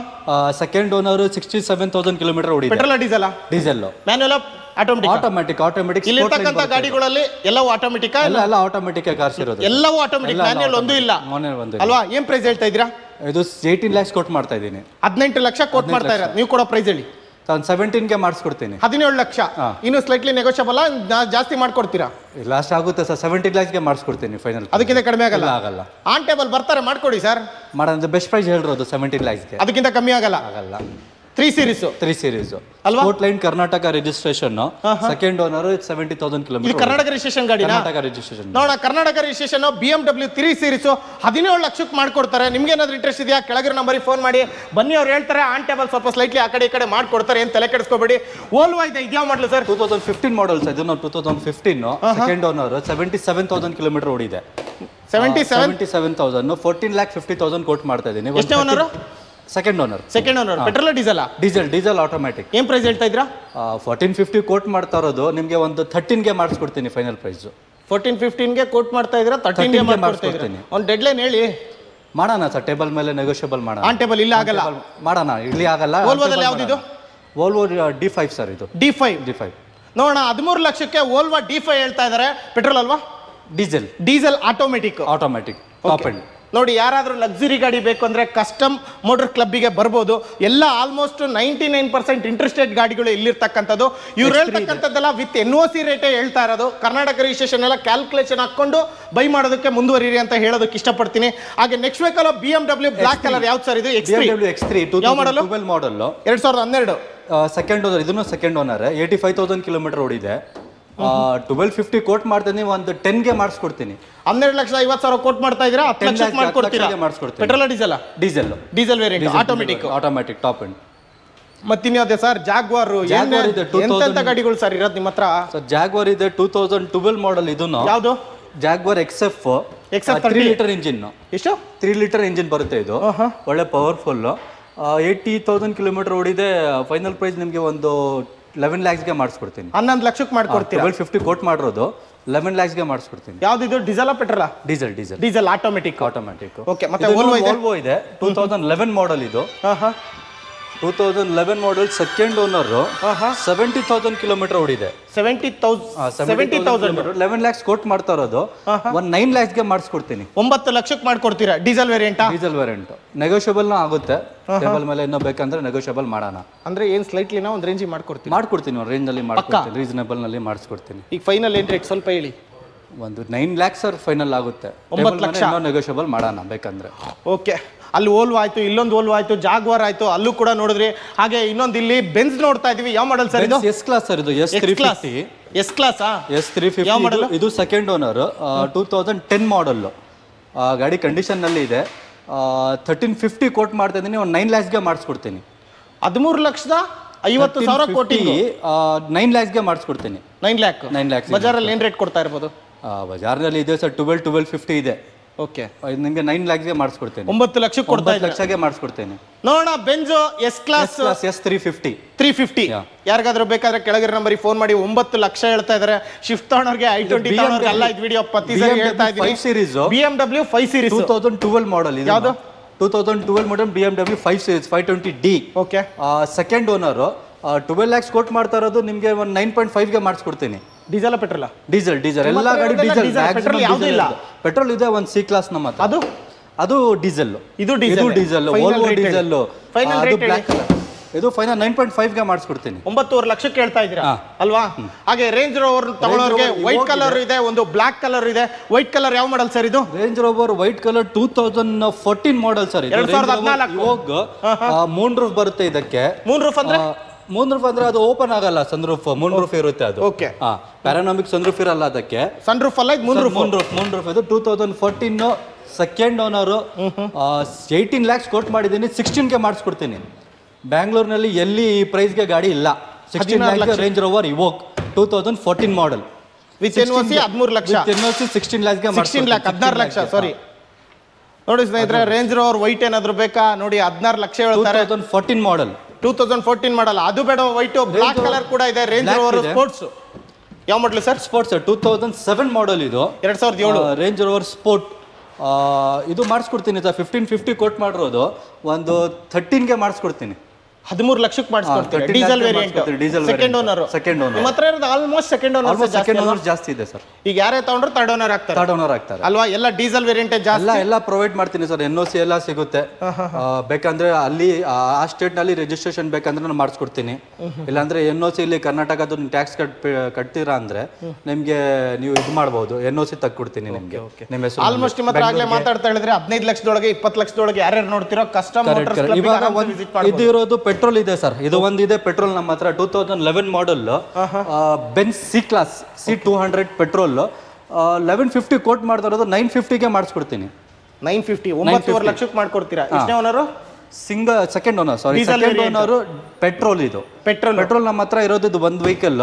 second owner sixty seven thousand kilometre ಓಡಿದೆ petrol diesel diesel manual automatic automatic automatic ಇಲ್ಲಿರ್ತಕ್ಕಂಥ ಗಾಡಿಗಳಲ್ಲಿ ಎಲ್ಲವೂ ಆಟೋಮೆಟಿಕ್ ಎಲ್ಲ ಎಲ್ಲ ಆಟೋಮೆಟಿಕ್ ಕಾರ್ಸ್ ಇರೋದು ಎಲ್ಲವೂ ಆಟೋಮೆಟಿಕ್ ಎಲ್ಲ ಮ್ಯಾನ್ಯಲ್ ಒಂದು ಇಲ್ಲ ಮೊನ್ನೆ ಒಂದು ಅಲ್ವಾ ಏನ್ ಪ್ರೈಸ್ ಹೇಳ್ತಾ ಇದ್ದೀರಾ ಇದು ಏಯ್ಟೀನ್ ಲ್ಯಾಕ್ಸ್ ಕೊಟ್ಟು ಮಾಡ್ತಾ ಇದ್ದೀನಿ ಹದಿನೆಂಟು ಲಕ್ಷ ಕೋಟ್ ಮಾಡ್ತಾ ಇರೋದು ನೀವು ಕೊಡೋ ಪ್ರೈಸ್ ಹೇಳಿ ನಾನು ಸೆವೆಂಟೀನ್ಗೆ ಮಾಡಿಸ್ಕೊಡ್ತೀನಿ ಹದಿನೇಳು ಲಕ್ಷ ಹಾ. ಇನ್ನು ಸ್ಲೈಟ್ಲಿ ನೆಗೋಷಿಯಬಲ್ ಜಾಸ್ತಿ ಮಾಡ್ಕೊಡ್ತೀರಾ ಲಾಸ್ಟ್ ಆಗುತ್ತೆ ಸರ್ ಸೆವೆಂಟೀನ್ ಲ್ಯಾಕ್ಸ್ಗೆ ಮಾಡಿಸ್ಕೊಡ್ತೀನಿ ಫೈನಲ್ ಅದಕ್ಕಿಂತ ಕಡಿಮೆ ಆಗಲ್ಲ ಆಗಲ್ಲ ಆನ್ ಟೇಬಲ್ ಬರ್ತಾರೆ ಮಾಡ್ಕೊಡಿ ಸರ್ ಮಾಡೋದು ಬೆಸ್ಟ್ ಪ್ರೈಸ್ ಹೇಳಿರೋದು ಸೆವೆಂಟೀನ್ ಲ್ಯಾಕ್ಸ್ಗೆ ಅದಕ್ಕಿಂತ ಕಮ್ಮಿ ಆಗಲ್ಲ ಆಗಲ್ಲ ತ್ರೀ ಸೀರೀಸ್ ತ್ರೀ ಸೀರೀಸ್ ಅಲ್ವಾ? Sport line Karnataka registration second owner seventy thousand ಇಲ್ಲಿ ಕಿಲೋಮೀಟರ್ ಕರ್ನಾಟಕ ರಿಜಿಸ್ಟ್ರೇಷನ್ ಗಾಡಿನ ಕರ್ನಾಟಕ ರಿಜಿಸ್ಟ್ರೇಷನ್ ನೋಡ Karnataka registration B M W three series ಹದಿನೇಳು ಲಕ್ಷಕ್ಕೆ ಮಾಡ್ಕೊಡ್ತಾರೆ ನಿಮ್ಗೆ ಏನಾದ್ರು ಇಂಟ್ರೆಸ್ಟ್ ಇದೆಯಾ ಕೆಳಗಿರೋ ನಂಬರಿಗೆ ಫೋನ್ ಮಾಡಿ ಬನ್ನಿ ಅವ್ರು ಹೇಳ್ತಾರೆ ಆನ್ ಟೇಬಲ್ ಸ್ವಲ್ಪ ಸ್ಲೈಟ್ಲಿ ಆ ಕಡೆ ಈ ಕಡೆ ಮಾಡ್ಕೊಡ್ತಾರೆ ಏನು ತಲೆ ಕೆಡಿಸ್ಕೋಬೇಡಿ ಓಲ್ವಾ ಇದೆ ಇದ್ಯಾವ model sir two thousand fifteen models ಇದು ನಾವು two thousand fifteen second owner seventy seven thousand kilometre ಓಡಿದೆ seventy seven seventy seven thousand fourteen lakh fifty thousand quote ಮಾಡ್ತಾ ಇದ್ದೀನಿ ಎಷ್ಟನೇ owner second owner second owner petrol diesel diesel diesel automatic ಏನ್ price ಹೇಳ್ತಾ ಇದ್ರಾ fourteen fifty quote ಮಾಡ್ತಾ ಇರೋದು ನಿಮಗೆ ಒಂದು ಥರ್ಟೀನ್ಗೆ ಮಾಡಿಸ್ಕೊಡ್ತೀನಿ ಫೈನಲ್ ಪ್ರೈಸ್ ಫೋರ್ಟೀನ್ ಫಿಫ್ಟೀನ್ಗೆ ಕೋಟ್ ಮಾಡ್ತಾ ಇದ್ದೀರಾ ತರ್ಟೀನ್ಗೆ 13 ಗೆ ಮಾಡ್ಕೊಡ್ತಾ ಇದ್ದೀರಾ ಮಾಡ್ಕೊಡ್ತೀನಿ. ಒಂದು ಡೆಡ್ಲೈನ್ ಹೇಳಿ ಮಾಡೋಣ ಸರ್ ಟೇಬಲ್ ಮೇಲೆ ನೆಗೋಷಿಯಬಲ್ ಮಾಡೋಣ ಆನ್ ಟೇಬಲ್ ಇಲ್ಲ ಆಗಲ್ಲ ಮಾಡೋಣ ಇಲ್ಲಿ ಆಗಲ್ಲ Volvoದಲ್ಲಿ ಯಾವ್ದಿದು? ವೋಲ್ವೋ ಡಿ ಫೈವ್ ಸರ್ ಇದು ಡಿ ಫೈವ್ ಡಿ ಫೈವ್ ನೋಡೋಣ ಹದಿಮೂರು ಲಕ್ಷಕ್ಕೆ ಓಲ್ವಾ ಡಿ ಫೈವ್ ಹೇಳ್ತಾ ಇದ್ದಾರೆ ಪೆಟ್ರೋಲ್ ಅಲ್ವಾ diesel diesel automatic automatic top end ನೋಡಿ ಯಾರಾದ್ರೂ ಲಕ್ಸುರಿ ಗಾಡಿ ಬೇಕು ಅಂದ್ರೆ ಕಸ್ಟಮ್ ಮೋಟರ್ ಕ್ಲಬ್ಬಿಗೆ ಬರ್ಬೋದು ಎಲ್ಲ almost ninety nine percent interested ಗಾಡಿಗಳು ಇಲ್ಲಿರ್ತಕ್ಕಂಥದ್ದು ಇವ್ರು ಹೇಳ್ತಕ್ಕಂಥದ್ದೆಲ್ಲ ವಿತ್ ಎನ್ ಒ ಸಿ ರೇಟೇ ಹೇಳ್ತಾ ಇರೋದು ಕರ್ನಾಟಕ ರಿಜಿಸ್ಟ್ರೇಷನ್ ಎಲ್ಲ ಕ್ಯಾಲ್ಕುಲೇಷನ್ ಹಾಕೊಂಡು ಬೈ ಮಾಡೋದಕ್ಕೆ ಮುಂದುವರಿರಿ ಅಂತ ಹೇಳೋದಕ್ಕೆ ಇಷ್ಟಪಡ್ತೀನಿ ಹಾಗೆ ನೆಕ್ಸ್ಟ್ ವೇಕಲ್ಲ B M W black colour ಯಾವ್ದು ಸರ್ ಇದು B X M W X three two ಯಾವ model? ಟ್ವೆಲ್ ಮಾಡಲ್ ಎರಡ್ ಸಾವಿರದ ಹನ್ನೆರಡು ಸೆಕೆಂಡ್ ಓನರ್ ಇದನ್ನು second owner eighty five thousand kilometre ಓಡಿದೆ ಟ್ವೆಲ್ ಫಿಫ್ಟಿ ಕೋಟ್ ಮಾಡ್ತೀನಿ ಒಂದು ಟೆನ್ಗೆ ಮಾಡಿಸ್ಕೊಡ್ತೀನಿ ಹನ್ನೆರಡು ಲಕ್ಷ ಐವತ್ತು ಸಾವಿರ ಕೋಟ್ ಮಾಡ್ತಾ ಇದ್ದೀರಾ ಹತ್ತು 10 ಲಕ್ಷಕ್ಕೆ lakh, ಮಾಡ್ಕೊಡ್ತೀರಾ ಹತ್ತು ಲಕ್ಷಕ್ಕೆ ಮಾಡ್ಸ್ಕೊಡ್ತೀನಿ. Petrol diesel diesel diesel variant automatic automatic top end ಮತ್ತಿನ್ಯಾವ್ದೆ ಸರ್ ಜಾಗ್ವಾರ್ Jaguar ಇದೆ, 2000 ಎಂತೆಂತ ಗಾಡಿಗಳು ಸರ್ ಇರೋದು ನಿಮ್ಮ ಹತ್ರ ಸರ್ ಜಾಗ್ವರ್ ಇದೆ ಟೂ ತೌಸಂಡ್ ಟ್ವೆಲ್ ಮಾಡಲ್ ಇದನ್ನು ಯಾವುದು Jaguar X F XF three litre engine ಎಷ್ಟು ತ್ರೀ ಲೀಟರ್ ಇಂಜಿನ್ ಬರುತ್ತೆ ಇದು ಒಳ್ಳೆ ಪವರ್ಫುಲ್ ಏಯ್ಟಿ ತೌಸಂಡ್ ಕಿಲೋಮೀಟರ್ ಓಡಿದೆ ಫೈನಲ್ ಪ್ರೈಸ್ ನಿಮಗೆ ಒಂದು ಲೆವೆನ್ ಲ್ಯಾಕ್ಸ್ಗೆ ಮಾಡಿಸ್ಕೊಡ್ತೀನಿ ಹನ್ನೊಂದು ಲಕ್ಷಕ್ಕೆ ಮಾಡ್ಕೊಡ್ತೀರಾ ಟ್ವೆಲ್ ಫಿಫ್ಟಿ ಕೋಟ್ ಮಾಡಿರೋದು ಲೆವೆನ್ ಲ್ಯಾಕ್ಸ್ಗೆ ಮಾಡಿಸ್ಕೊಡ್ತೀನಿ ಯಾವ್ದಿದು diesel petrol diesel diesel diesel automatic automatic Okay, ಮತ್ತೆ Volvo ಇದೆ? ಇದೆ ಟೂ ತೌಸಂಡ್ ಲೆವೆನ್ ಮಾಡಲ್ ಇದು ಹಾ ಹಾ two thousand eleven model second owner ಹಾಂ ಹಾಂ ಸೆವೆಂಟಿ ತೌಸಂಡ್ ಕಿಲೋಮೀಟರ್ ಓಡಿದೆ seventy thousand seventy thousand eleven lakhs quote ಮಾಡ್ತಾ ಇರೋದು ಒಂದು ನೈನ್ ಲ್ಯಾಕ್ಸ್ಗೆ ಮಾಡಿಸ್ಕೊಡ್ತೀನಿ ಒಂಬತ್ತು ಲಕ್ಷಕ್ಕೆ ಮಾಡ್ಕೊಡ್ತೀರಾ ಡೀಸೆಲ್ ವೇರಿಯಂಟಾ ಡೀಸೆಲ್ ವೇರಿಯಂಟ್ ನೆಗೋಷಿಯಬಲ್ನ ಆಗುತ್ತೆ ಟೇಬಲ್ ಮೇಲೆ ಇನ್ನೂ ಬೇಕಂದ್ರೆ ನೆಗೋಷಿಯಬಲ್ ಮಾಡೋಣ ಅಂದ್ರೆ ಏನ್ ಸ್ಲೈಟ್ಲಿನ ಒಂದು ರೇಂಜಿಗೆ ಮಾಡ್ಕೊಡ್ತೀರಾ ಮಾಡ್ಕೊಡ್ತೀನಿ ಒಂದು ರೇಂಜಲ್ಲಿ ಮಾಡ್ಕೊಡ್ತೀನಿ ರೀಸನಬಲ್ನಲ್ಲಿ ಮಾಡಿಸ್ಕೊಡ್ತೀನಿ ಈಗ ಫೈನಲ್ ಏನ್ ರೇಟ್ ಸ್ವಲ್ಪ ಹೇಳಿ ಒಂದು ನೈನ್ ಲ್ಯಾಕ್ಸ್ ಅವ್ರ ಫೈನಲ್ ಆಗುತ್ತೆ ಒಂಬತ್ತು ಲಕ್ಷ ಇನ್ನೂ ನೆಗೋಷಿಯಬಲ್ ಮಾಡೋಣ ಬೇಕಂದ್ರೆ ಓಕೆ ಅಲ್ಲಿ ಓಲ್ವ್ ಆಯ್ತು ಇಲ್ಲೊಂದು ಓಲ್ವ್ ಆಯ್ತು ಜಾಗ್ವಾರ್ ಆಯ್ತು ಅಲ್ಲೂ ಕೂಡ ನೋಡಿದ್ರಿ ಹಾಗೆ ಇನ್ನೊಂದು ಇಲ್ಲಿ ಬೆನ್ಸ್ ನೋಡ್ತಾ ಇದೀವಿ ಯಾವ ಮಾಡಲ್ ಸರ್ ಇದು ಎಸ್ ಕ್ಲಾಸ್ ಸರ್ ಇದು S three class fifty S ಕ್ಲಾಸಾ ಎಸ್ ತ್ರೀ ಯಾವ ಫಿಫ್ಟಿ model? ಇದು second owner two thousand ten model ಗಾಡಿ ಕಂಡೀಷನ್ನಲ್ಲಿ ಇದೆ ಥರ್ಟೀನ್ ಫಿಫ್ಟಿ ಕೋಟ್ ಮಾಡ್ತಾ ಇದ್ದೀನಿ ಒಂದು ನೈನ್ ಲ್ಯಾಕ್ಸ್ಗೆ ಮಾಡಿಸ್ಕೊಡ್ತೀನಿ ಹದಿಮೂರು ಲಕ್ಷದ ಐವತ್ತು ಸಾವಿರ ಕೋಟಿ ನೈನ್ ಲ್ಯಾಕ್ಸ್ಗೆ ಮಾಡಿಸ್ಕೊಡ್ತೀನಿ ನೈನ್ ಲ್ಯಾಕ್ ನೈನ್ ಲ್ಯಾಕ್ಸ್ ಬಜಾರಲ್ಲಿ ಏನ್ ರೇಟ್ ಕೊಡ್ತಾ ಇರ್ಬೋದು ಬಜಾರ್ನಲ್ಲಿ ಇದೆ ಸರ್ ಟ್ವೆಲ್ ಟ್ವೆಲ್ ಫಿಫ್ಟಿ ಇದೆ ಓಕೆ ಇದು ನಿಮಗೆ ನೈನ್ ಲ್ಯಾಕ್ಸ್ಗೆ ಮಾಡಿಸ್ಕೊಡ್ತೀನಿ ಒಂಬತ್ತು ಲಕ್ಷಕ್ಕೆ ಕೊಡ್ತಾ ಒಂಬತ್ತು ಇದ್ದಾರೆ ಲಕ್ಷಗೆ ಮಾಡಿಸ್ಕೊಡ್ತೀನಿ ನೋಡೋಣ Benz S class class S three fifty three fifty Yeah. ಯಾರಿಗಾದ್ರೂ ಬೇಕಾದ್ರೆ ಕೆಳಗಿರೋ ನಂಬರಿಗೆ ಫೋನ್ ಮಾಡಿ ಒಂಬತ್ತು ಲಕ್ಷ ಹೇಳ್ತಾ ಇದಾರೆ ಶಿಫ್ಟ್ ತಗೊಂಡವ್ರಿಗೆ ಐ ಟ್ವೆಂಟಿ BMW ತಗೊಂಡವ್ರಿಗೆ ಅಲ್ಲ ಇದು ವಿಡಿಯೋ ಪ್ರತಿ ಸರಿ BMW ಹೇಳ್ತಾ ಇದ್ದೀನಿ 5 series. B M W five series two thousand twelve model ಇದು ಯಾವ್ದು? Two thousand twelve model B M W five series five twenty D okay second owner twelve lakhs quote ಮಾಡ್ತಾ ಇರೋದು ನಿಮಗೆ ಒಂದು ನೈನ್ ಪಾಯಿಂಟ್ ಫೈವ್ಗೆ ಮಾಡಿಸ್ಕೊಡ್ತೀನಿ ಡೀಸೆಲ್ ಪೆಟ್ರೋಲ್ ಡೀಸೆಲ್ ಡೀಸೆಲ್ ಎಲ್ಲ ಹತ್ರ ಗಾಡಿ ಇರೋದೆಲ್ಲ ಡೀಸೆಲ್ diesel, petrol ಯಾವ್ದೂ ಇಲ್ಲ. ಪೆಟ್ರೋಲ್ ಇದೆ ಒಂದು ಸಿ ಕ್ಲಾಸ್ ನಮ್ಮ ಹತ್ರ ಅದು ಅದು ಡೀಸೆಲ್ ಇದು diesel. ಇದು ಡೀಸೆಲ್ Final ಓಲ್ವೋ rate ಹೇಳಿ. ಡೀಸೆಲ್ Final ಅದು rate ಬ್ಲ್ಯಾಕ್ ಕಲರ್ ಇದು ಫೈನಲ್ ನೈನ್ ಪಾಯಿಂಟ್ ಫೈವ್ಗೆ ಮಾಡಿಸ್ಕೊಡ್ತೀನಿ ಒಂಬತ್ತುವರೆ ಲಕ್ಷಕ್ಕೆ ಹೇಳ್ತಾ ಇದ್ದೀರಾ ಹಾ. ಅಲ್ವಾ ಹಾಗೆ ರೇಂಜ್ ರೋವರ್ ತಗೊಳ್ಳೋರಿಗೆ Rover ವೈಟ್ Evoque ಕಲರ್ ಇದೆ ಒಂದು ಬ್ಲಾಕ್ ಕಲರ್ ಇದೆ ವೈಟ್ ಕಲರ್ ಯಾವ ಮಾಡಲ್ ಸರ್ ಇದು Range Rover white colour two thousand fourteen model sir ಇದು ಎರಡ್ ಸಾವಿರದ ಹದ್ನಾಲ್ಕು. ಹೋಗ್ ಮೂನ್ ರೂಫ್ ಬರುತ್ತೆ ಇದಕ್ಕೆ ಮೂನ್ ರೂಫ್ ಅಂದ್ರೆ ಮೂನ್ ರೂಫ್ ಅಂದ್ರೆ ಅದು ಓಪನ್ ಆಗಲ್ಲ ಸನ್ ರೂಫ್ ಮೂನ್ ರೂಫ್ ಇರುತ್ತೆ ಅದು ಓಕೆ ಹಾ ಪ್ಯಾರಾನಮಿಕ್ ಸನ್ ರೂಫ್ ಇರಲ್ಲ ಅದಕ್ಕೆ ಸನ್ ರೂಫ್ ಅಲ್ಲ ಇದು moon roof moon roof moon roof ಇದು two thousand fourteen second owner eighteen lakhs quote ಮಾಡಿದ್ದೀನಿ ಸಿಕ್ಸ್ಟೀನ್ಗೆ ಮಾಡಿಸ್ಕೊಡ್ತೀನಿ ಬ್ಯಾಂಗ್ಳೂರ್ನಲ್ಲಿ ಎಲ್ಲಿ ಈ ಪ್ರೈಸ್ಗೆ ಗಾಡಿ ಇಲ್ಲ sixteen lakhs Range Rover Evoque two thousand fourteen model with N C ಹದಿಮೂರು ಲಕ್ಷ ಸಿಕ್ಸ್ಟೀನ್ ಲ್ಯಾಕ್ಸ್ಗೆ ಸಿಕ್ಸ್ಟೀನ್ ಲ್ಯಾಕ್ ಹದಿನಾರು ಲಕ್ಷ ಸಾರಿ ನೋಡಿ ಸ್ನೇಹಿತರೆ ರೇಂಜ್ ರೋವರ್ ವೈಟ್ ಏನಾದ್ರು ಬೇಕಾ ನೋಡಿ ಹದಿನಾರು ಲಕ್ಷ ಟೂ ಹೇಳ್ತಾರೆ thousand fourteen model two thousand fourteen ಮಾಡಲ್ಲ ಅದು ಬೇಡ ವೈಟ್ ಬ್ಲಾಕ್ ಕಲರ್ ಕೂಡ ಇದೆ ರೇಂಜ್ Black ರೋವರ್ ಇದೆ. ಸ್ಪೋರ್ಟ್ಸ್ ಯಾವ model sir sports two thousand seven model ಇದು ಎರಡ್ ಸಾವಿರದ ಏಳು ರೇಂಜ್ ರೋವರ್ ಸ್ಪೋರ್ಟ್ ಇದು ಮಾಡಿಸ್ಕೊಡ್ತೀನಿ ಸರ್ ಫಿಫ್ಟೀನ್ ಫಿಫ್ಟಿ ಕೊಟ್ ಮಾಡಿರೋದು ಒಂದು ಥರ್ಟೀನ್ಗೆ ಮಾಡಿಸ್ಕೊಡ್ತೀನಿ ಹದಿಮೂರು ಲಕ್ಷಕ್ಕೆ ಮಾಡಿಸ್ಕೊಡ್ತೀರಾ 13 ಡೀಸೆಲ್ lakh ವೇರಿಯಂಟ್ ಮಾಡಿಸ್ಕೊಡ್ತೀರಿ, diesel second variant. Owner Second owner. ನಿಮ್ಮ ಹತ್ರ ಇರೋದು almost second owner almost second owner ಜಾಸ್ತಿ ಇದೆ ಸರ್ ಈಗ ಯಾರೇ ತಗೊಂಡ್ರು ತರ್ಡ್ ಓನರ್ ಆಗ್ತಾರೆ ಥರ್ಡ್ ಓನರ್ ಆಗ್ತಾರೆ ಅಲ್ವಾ ಎಲ್ಲ ಡೀಸೆಲ್ ವೇರಿಯಂಟ್ ಜಾಸ್ತಿ ಎಲ್ಲ ಎಲ್ಲ ಪ್ರೊವೈಡ್ ಮಾಡ್ತೀನಿ ಸರ್ ಎನ್ ಒ ಸಿ ಎಲ್ಲ ಸಿಗುತ್ತೆ ಆ, ಬೇಕಂದ್ರೆ ಅಲ್ಲಿ ಆ ಸ್ಟೇಟ್ ನಲ್ಲಿ ರಿಜಿಸ್ಟ್ರೇಷನ್ ಬೇಕಂದ್ರೆ ನಾನು ಮಾಡಿಸ್ಕೊಡ್ತೀನಿ ಇಲ್ಲಾಂದ್ರೆ ಎನ್ ಒ ಸಿ ಇಲ್ಲಿ ಕರ್ನಾಟಕದ ಟ್ಯಾಕ್ಸ್ ಕಟ್ ಕಟ್ತೀರಾ ಅಂದ್ರೆ ನಿಮ್ಗೆ ನೀವು ಇದು ಮಾಡ್ಬೋದು ಎನ್ ಒ ಸಿ ತಗ್ಕೊಡ್ತೀನಿ ನಿಮ್ಗೆ ನಿಮ್ಮ ಹೆಸರು ಆಲ್ಮೋಸ್ಟ್ ನಿಮ್ಮ ಹತ್ರ ಆಗ್ಲೇ ಮಾತಾಡ್ತಾ ಹೇಳಿದ್ರೆ ಹದಿನೈದು ಲಕ್ಷದೊಳಗೆ ಇಪ್ಪತ್ತು ಲಕ್ಷದೊಳಗೆ ಯಾರ್ಯಾರು ನೋಡ್ತಿರೋ ಕಸ್ಟಮ್ Correct, correct. ಇವಾಗ ಒಂದ್ ವಿಸಿಟ್ ಮಾಡಿ ಇದು ಇರೋದು ಪೆಟ್ರೋಲ್ ಇದೆ ಸರ್ ಇದು ಒಂದಿದೆ ಪೆಟ್ರೋಲ್ ನಮ್ಮ ಹತ್ರ two thousand eleven model Benz C class C two hundred petrol eleven fifty quote ಮಾಡ್ತಾ ಇರೋದು ನೈನ್ ಫಿಫ್ಟಿಗೆ ಮಾಡಿಸ್ಕೊಡ್ತೀನಿ ನೈನ್ ಫಿಫ್ಟಿ ಒಂಬತ್ತುವರೆ ಲಕ್ಷಕ್ಕೆ ಮಾಡ್ಕೊಡ್ತೀರಾ ಎಷ್ಟನೇ owner single second owner sorry Diesel second variant. Owner petrol ಇದು ಪೆಟ್ರೋಲ್ ಪೆಟ್ರೋಲ್ ನಮ್ಮ ಹತ್ರ ಇರೋದು ಇದು ಒಂದು ವೆಹಿಕಲ್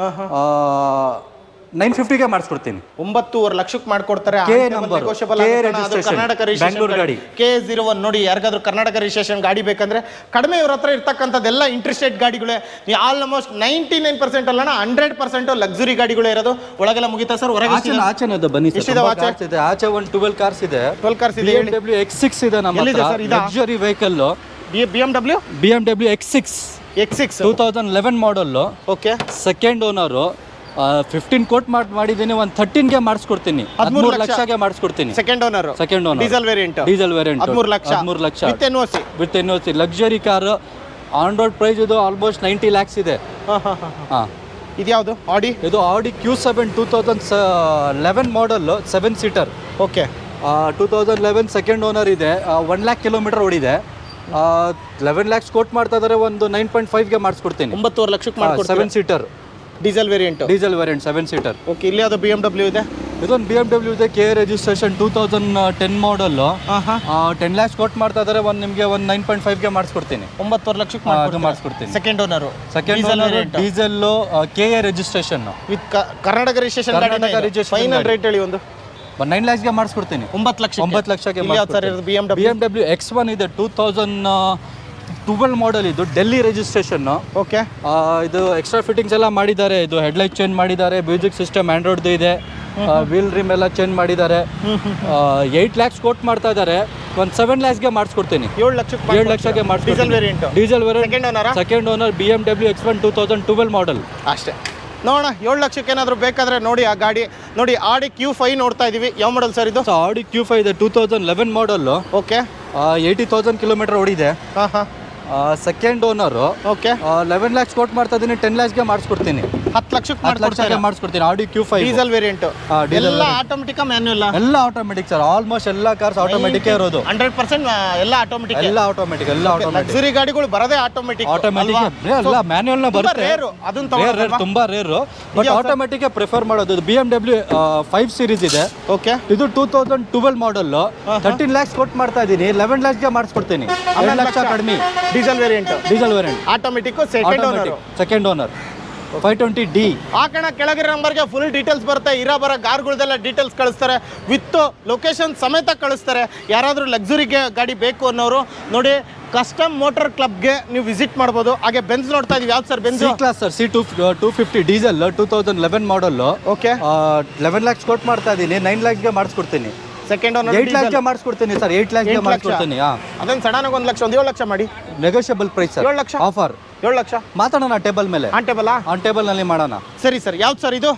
ನೈನ್ ಫಿಫ್ಟಿಗೆ ಮಾಡಿಸ್ಕೊಡ್ತೀನಿ ಒಂಬತ್ತುವರೆ ಲಕ್ಷಕ್ಕೆ ಮಾಡ್ಕೊಡ್ತಾರೆ K number, K registration, Karnataka Bangalore ಗಾಡಿ. ಕೆ ಜೀರೋ ಒನ್ ನೋಡಿ ಯಾರಿಗಾದ್ರೂ ಕರ್ನಾಟಕ ರಿಜಿಸ್ಟ್ರೇಷನ್ ಗಾಡಿ ಬೇಕಂದ್ರೆ ಕಡಿಮೆ ಇವ್ರ ಹತ್ರ ಇರ್ತಕ್ಕಂಥದ್ದೆಲ್ಲ ಇಂಟ್ರೆಸ್ಟೆಡ್ ಗಾಡಿಗಳೇ ಆಲ್ಮೋಸ್ಟ್ ನೈಂಟಿ ನೈನ್ ಪರ್ಸೆಂಟ್ ಅಲ್ಲ ಹಂಡ್ರೆಡ್ ಪರ್ಸೆಂಟ್ ಲಕ್ಸುರಿ ಗಾಡಿಗಳೇ ಇರೋದು ಒಳಗೆಲ್ಲ ಮುಗಿತಾ ಸರ್ ಹೊರಗೆ ಆಚೆ ಆಚೆ ಅದು ಬನ್ನಿ ಸರ್ ಎಷ್ಟಿದಾವೆ ಆಚೆ? ಕಾರ್ಸ್ ಇದೆ ಆಚೆ ಒಂದು ಟ್ವೆಲ್ ಕಾರ್ಸ್ ಇದೆ ಟ್ವೆಲ್ ಕಾರ್ಸ್ ಇದೆ ಹೇಳಿ BMW ಎಕ್ಸ್ ಸಿಕ್ಸ್ ಇದೆ ನಮ್ಮ ಎಲ್ಲಿದೆ ಹತ್ರ sir ಇದಾ? Luxury vehicle B M W B M W X six X six two thousand eleven model okay second owner fifteen quote ಮಾಡಿ ಮಾಡಿದ್ದೀನಿ ಒಂದು ಥರ್ಟೀನ್ಗೆ ಮಾಡಿಸ್ಕೊಡ್ತೀನಿ ಹದಿಮೂರು ಲಕ್ಷ. ಲಕ್ಷಗೆ ಮಾಡಿಸ್ಕೊಡ್ತೀನಿ second owner second owner diesel variant diesel variant ಹದಿಮೂರು ಲಕ್ಷ ಹದಿಮೂರು ಲಕ್ಷ with N O C with N C luxury car on road price ಇದು ಆಲ್ಮೋಸ್ಟ್ ನೈಂಟಿ ಲ್ಯಾಕ್ಸ್ ಇದೆ ಹಾಂ ಹಾಂ ಹಾಂ ಹಾಂ ಇದ್ಯಾವುದು ಆಡಿ ಇದು ಆಡಿ Q seven two thousand eleven model seven seater okay two thousand eleven second owner ಇದೆ ಒನ್ ಲ್ಯಾಕ್ ಕಿಲೋಮೀಟರ್ ಓಡಿದೆ ಲೆವೆನ್ ಲ್ಯಾಕ್ಸ್ ಕೋಟ್ ಮಾಡ್ತಾ ಇದ್ದಾರೆ ಒಂದು ನೈನ್ ಪಾಯಿಂಟ್ ಫೈವ್ಗೆ ಮಾಡಿಸ್ಕೊಡ್ತೀನಿ ಒಂಬತ್ತುವರೆ ಲಕ್ಷಕ್ಕೆ ಮಾಡ್ಕೊಡ್ತಾರೆ seven seater diesel variant diesel variant seven seater okay ಇಲ್ಲಿ ಯಾವುದು ಬಿ ಎಂ ಡಬ್ಲ್ಯೂ ಇದೆ ಇದೊಂದು ಬಿ ಎಮ್ ಡಬ್ಲ್ಯೂ ಇದೆ K registration two thousand ten model ಹಾಂ ಹಾಂ ಟೆನ್ ಲ್ಯಾಕ್ಸ್ ಕೋಟ್ ಮಾಡ್ತಾ ಇದ್ದಾರೆ ಒಂದು ನಿಮಗೆ ಒಂದು ನೈನ್ ಪಾಯಿಂಟ್ ಫೈವ್ಗೆ ಮಾಡಿಸ್ಕೊಡ್ತೀನಿ ಒಂಬತ್ತುವರೆ ಲಕ್ಷಕ್ಕೆ ಅದು ಮಾಡ್ಕೊಡ್ತಾರೆ ಮಾಡಿಸ್ಕೊಡ್ತೀನಿ second owner second diesel variant diesel K A registration with Karnataka registration Karnataka registration final ಗಾಡಿ. ರೇಟ್ ಹೇಳಿ ಒಂದು ಒಂದು ನೈನ್ ಲ್ಯಾಕ್ಸ್ಗೆ ಮಾಡಿಸ್ಕೊಡ್ತೀನಿ ಒಂಬತ್ತು ಲಕ್ಷ ಒಂಬತ್ತು ಲಕ್ಷಕ್ಕೆ ಇಲ್ಲಿ ಯಾವ್ದು ಸರ್ ಇರೋದು B M B W M W X one ಇದೆ ಟೂ ತೌಸಂಡ್ ಟ್ವೆಲ್ ಮಾಡಲ್ ಇದು ಡೆಲ್ಲಿ ರಿಜಿಸ್ಟ್ರೇಷನ್ನು ಓಕೆ ಇದು ಎಕ್ಸ್ಟ್ರಾ ಫಿಟ್ಟಿಂಗ್ಸ್ ಎಲ್ಲ ಮಾಡಿದ್ದಾರೆ ಇದು ಹೆಡ್ಲೈಟ್ ಚೇಂಜ್ ಮಾಡಿದ್ದಾರೆ ಮ್ಯೂಸಿಕ್ ಸಿಸ್ಟಮ್ ಆ್ಯಂಡ್ರಾಯ್ಡ್ದು ಇದೆ ವೀಲ್ ರಿಮ್ ಎಲ್ಲ ಚೇಂಜ್ ಮಾಡಿದ್ದಾರೆ ಏಯ್ಟ್ ಲ್ಯಾಕ್ಸ್ ಕೋಟ್ ಮಾಡ್ತಾ ಇದ್ದಾರೆ ಒಂದು ಸೆವೆನ್ ಲ್ಯಾಕ್ಸ್ಗೆ ಮಾಡಿಸ್ಕೊಡ್ತೀನಿ ಏಳು ಲಕ್ಷಕ್ಕೆ ಏಳು ಲಕ್ಷಕ್ಕೆ ಡೀಸೆಲ್ ಮಾಡಿಸ್ಕೊಡ್ತೀನಿ ವೇರಿಯಂಟ್ ಡೀಸೆಲ್ ಸೆಕೆಂಡ್ ಓನರ second owner B M W X one two thousand twelve model ಅಷ್ಟೇ ನೋಡೋಣ ಏಳು ಲಕ್ಷಕ್ಕೆ ಏನಾದರೂ ಬೇಕಾದ್ರೆ ನೋಡಿ ಆ ಗಾಡಿ ನೋಡಿ ಆಡಿ ಕ್ಯೂ ಫೈ ನೋಡ್ತಾ ಇದೀವಿ ಯಾವ ಮಾಡಲ್ ಸರ್ ಇದು ಸೊ ಆಡಿ ಕ್ಯೂ ಫೈ ಇದೆ two thousand eleven model okay eighty thousand kilometre ಓಡಿದೆ ಹಾಂ ಹಾಂ second owner okay eleven lakhs quote ಮಾಡ್ತಾ ಇದ್ದೀನಿ ಟೆನ್ ಲ್ಯಾಕ್ಸ್ಗೆ ಮಾಡಿಸ್ಕೊಡ್ತೀನಿ ಹತ್ತು ಲಕ್ಷಕ್ಕೆ ಹತ್ತು ಲಕ್ಷಕ್ಕೆ ಮಾಡ್ಕೊಡ್ತಾರೆ ಮಾಡಿಸ್ಕೊಡ್ತೀನಿ Audi Q five diesel variant ಹಾ, diesel ಎಲ್ಲ ಆಟೋಮೆಟಿಕ್ ಮ್ಯಾನ್ಯುಯಲ್ ಎಲ್ಲ ಆಟೋಮೆಟಿಕ್ ಸರ್ ಆಲ್ಮೋಸ್ಟ್ ಎಲ್ಲ ಕಾರ್ಸ್ ಆಟೋಮೆಟಿಕ್ ಇರೋದು ಹಂಡ್ರೆಡ್ ಪರ್ಸೆಂಟ್ ಎಲ್ಲ ಆಟೋಮೆಟಿಕ್ ಎಲ್ಲ ಆಟೋಮೆಟಿಕ್ ಎಲ್ಲ ಆಟೋಮೆಟಿಕ್ ಲಕ್ಸುರಿ ಗಾಡಿಗಳು ಬರೋದೇ ಆಟೋಮೆಟಿಕ್ ಆಟೋಮೆಟಿಕ್ ಎಲ್ಲ ಮ್ಯಾನ್ಯಲ್ ನ ಬರುತ್ತೆ ರೇರು ಅದನ್ನ ರೇರ್ ರೇರ್ ತುಂಬಾ ರೇರು ಬಟ್ ಆಟೋಮೆಟಿಕ್ ಪ್ರಿಫರ್ ಮಾಡೋದು B M W five series ಇದೆ ಓಕೆ ಇದು two thousand twelve model thirteen lakhs ಕೊಟ್ಟು ಮಾಡ್ತಾ ಇದ್ದೀನಿ ಲೆವೆನ್ ಲ್ಯಾಕ್ಸ್ಗೆ ಮಾಡಿಸ್ಕೊಡ್ತೀನಿ ಎರಡು ಲಕ್ಷ ಕಡಿಮೆ diesel variant diesel variant automatic second owner automatic second owner five twenty D ಹಾಕೋಣ ಕೆಳಗಿರೋ ನಂಬರ್ಗೆ ಫುಲ್ ಡೀಟೇಲ್ಸ್ ಬರುತ್ತೆ ಇರೋ ಬರೋ ಕಾರ್ಗಳ್ದೆಲ್ಲ ಡೀಟೇಲ್ಸ್ ಕಳಿಸ್ತಾರೆ ವಿತ್ ಲೊಕೇಶನ್ ಸಮೇತ ಕಳಿಸ್ತಾರೆ ಯಾರಾದರೂ ಲಕ್ಸುರಿಗೆ ಗಾಡಿ ಬೇಕು ಅನ್ನೋರು ನೋಡಿ ಕಸ್ಟಮ್ ಮೋಟರ್ ಕ್ಲಬ್ಗೆ ನೀವು ವಿಸಿಟ್ ಮಾಡ್ಬೋದು ಹಾಗೆ ಬೆನ್ಸ್ ನೋಡ್ತಾ ಇದೀವಿ ಯಾವ್ದು sir Benz C class sir C two two fifty diesel two thousand eleven model okay eleven lakhs ಕೊಟ್ಟು ಮಾಡ್ತಾ ಇದ್ದೀನಿ ನೈನ್ ಲ್ಯಾಕ್ಸ್ಗೆ ಮಾಡಿಸ್ಕೊಡ್ತೀನಿ ಸೆಕೆಂಡ್ ಓನರ್ ಏಯ್ಟ್ ಲ್ಯಾಕ್ಸ್ಗೆ ಮಾಡಿಸ್ಕೊಡ್ತೀನಿ ಸರ್ ಏಯ್ಟ್ ಲ್ಯಾಕ್ಸ್ಗೆ ಎಂಟ್ ಲಕ್ಷ? ಮಾಡಿಸ್ಕೊಡ್ತೀನಿ ಹಾಂ ಅದನ್ನ ಸಡನ್ನಾಗಿ ಒಂದು ಲಕ್ಷ ಒಂದು ಏಳು ಲಕ್ಷ ಮಾಡಿ ನೆಗೋಷಿಯಬಲ್ ಪ್ರೈಸ್ ಸರ್ ಏಳು ಲಕ್ಷ ಆಫರ್ ಏಳು ಲಕ್ಷ ಮಾತಾಡೋಣ ಟೇಬಲ್ ಮೇಲೆ ಆನ್ ಟೇಬಲಾ ಆನ್ ಟೇಬಲ್ನಲ್ಲಿ ಮಾಡೋಣ ಸರಿ ಸರ್ ಯಾವ್ದು ಸರ್ ಇದು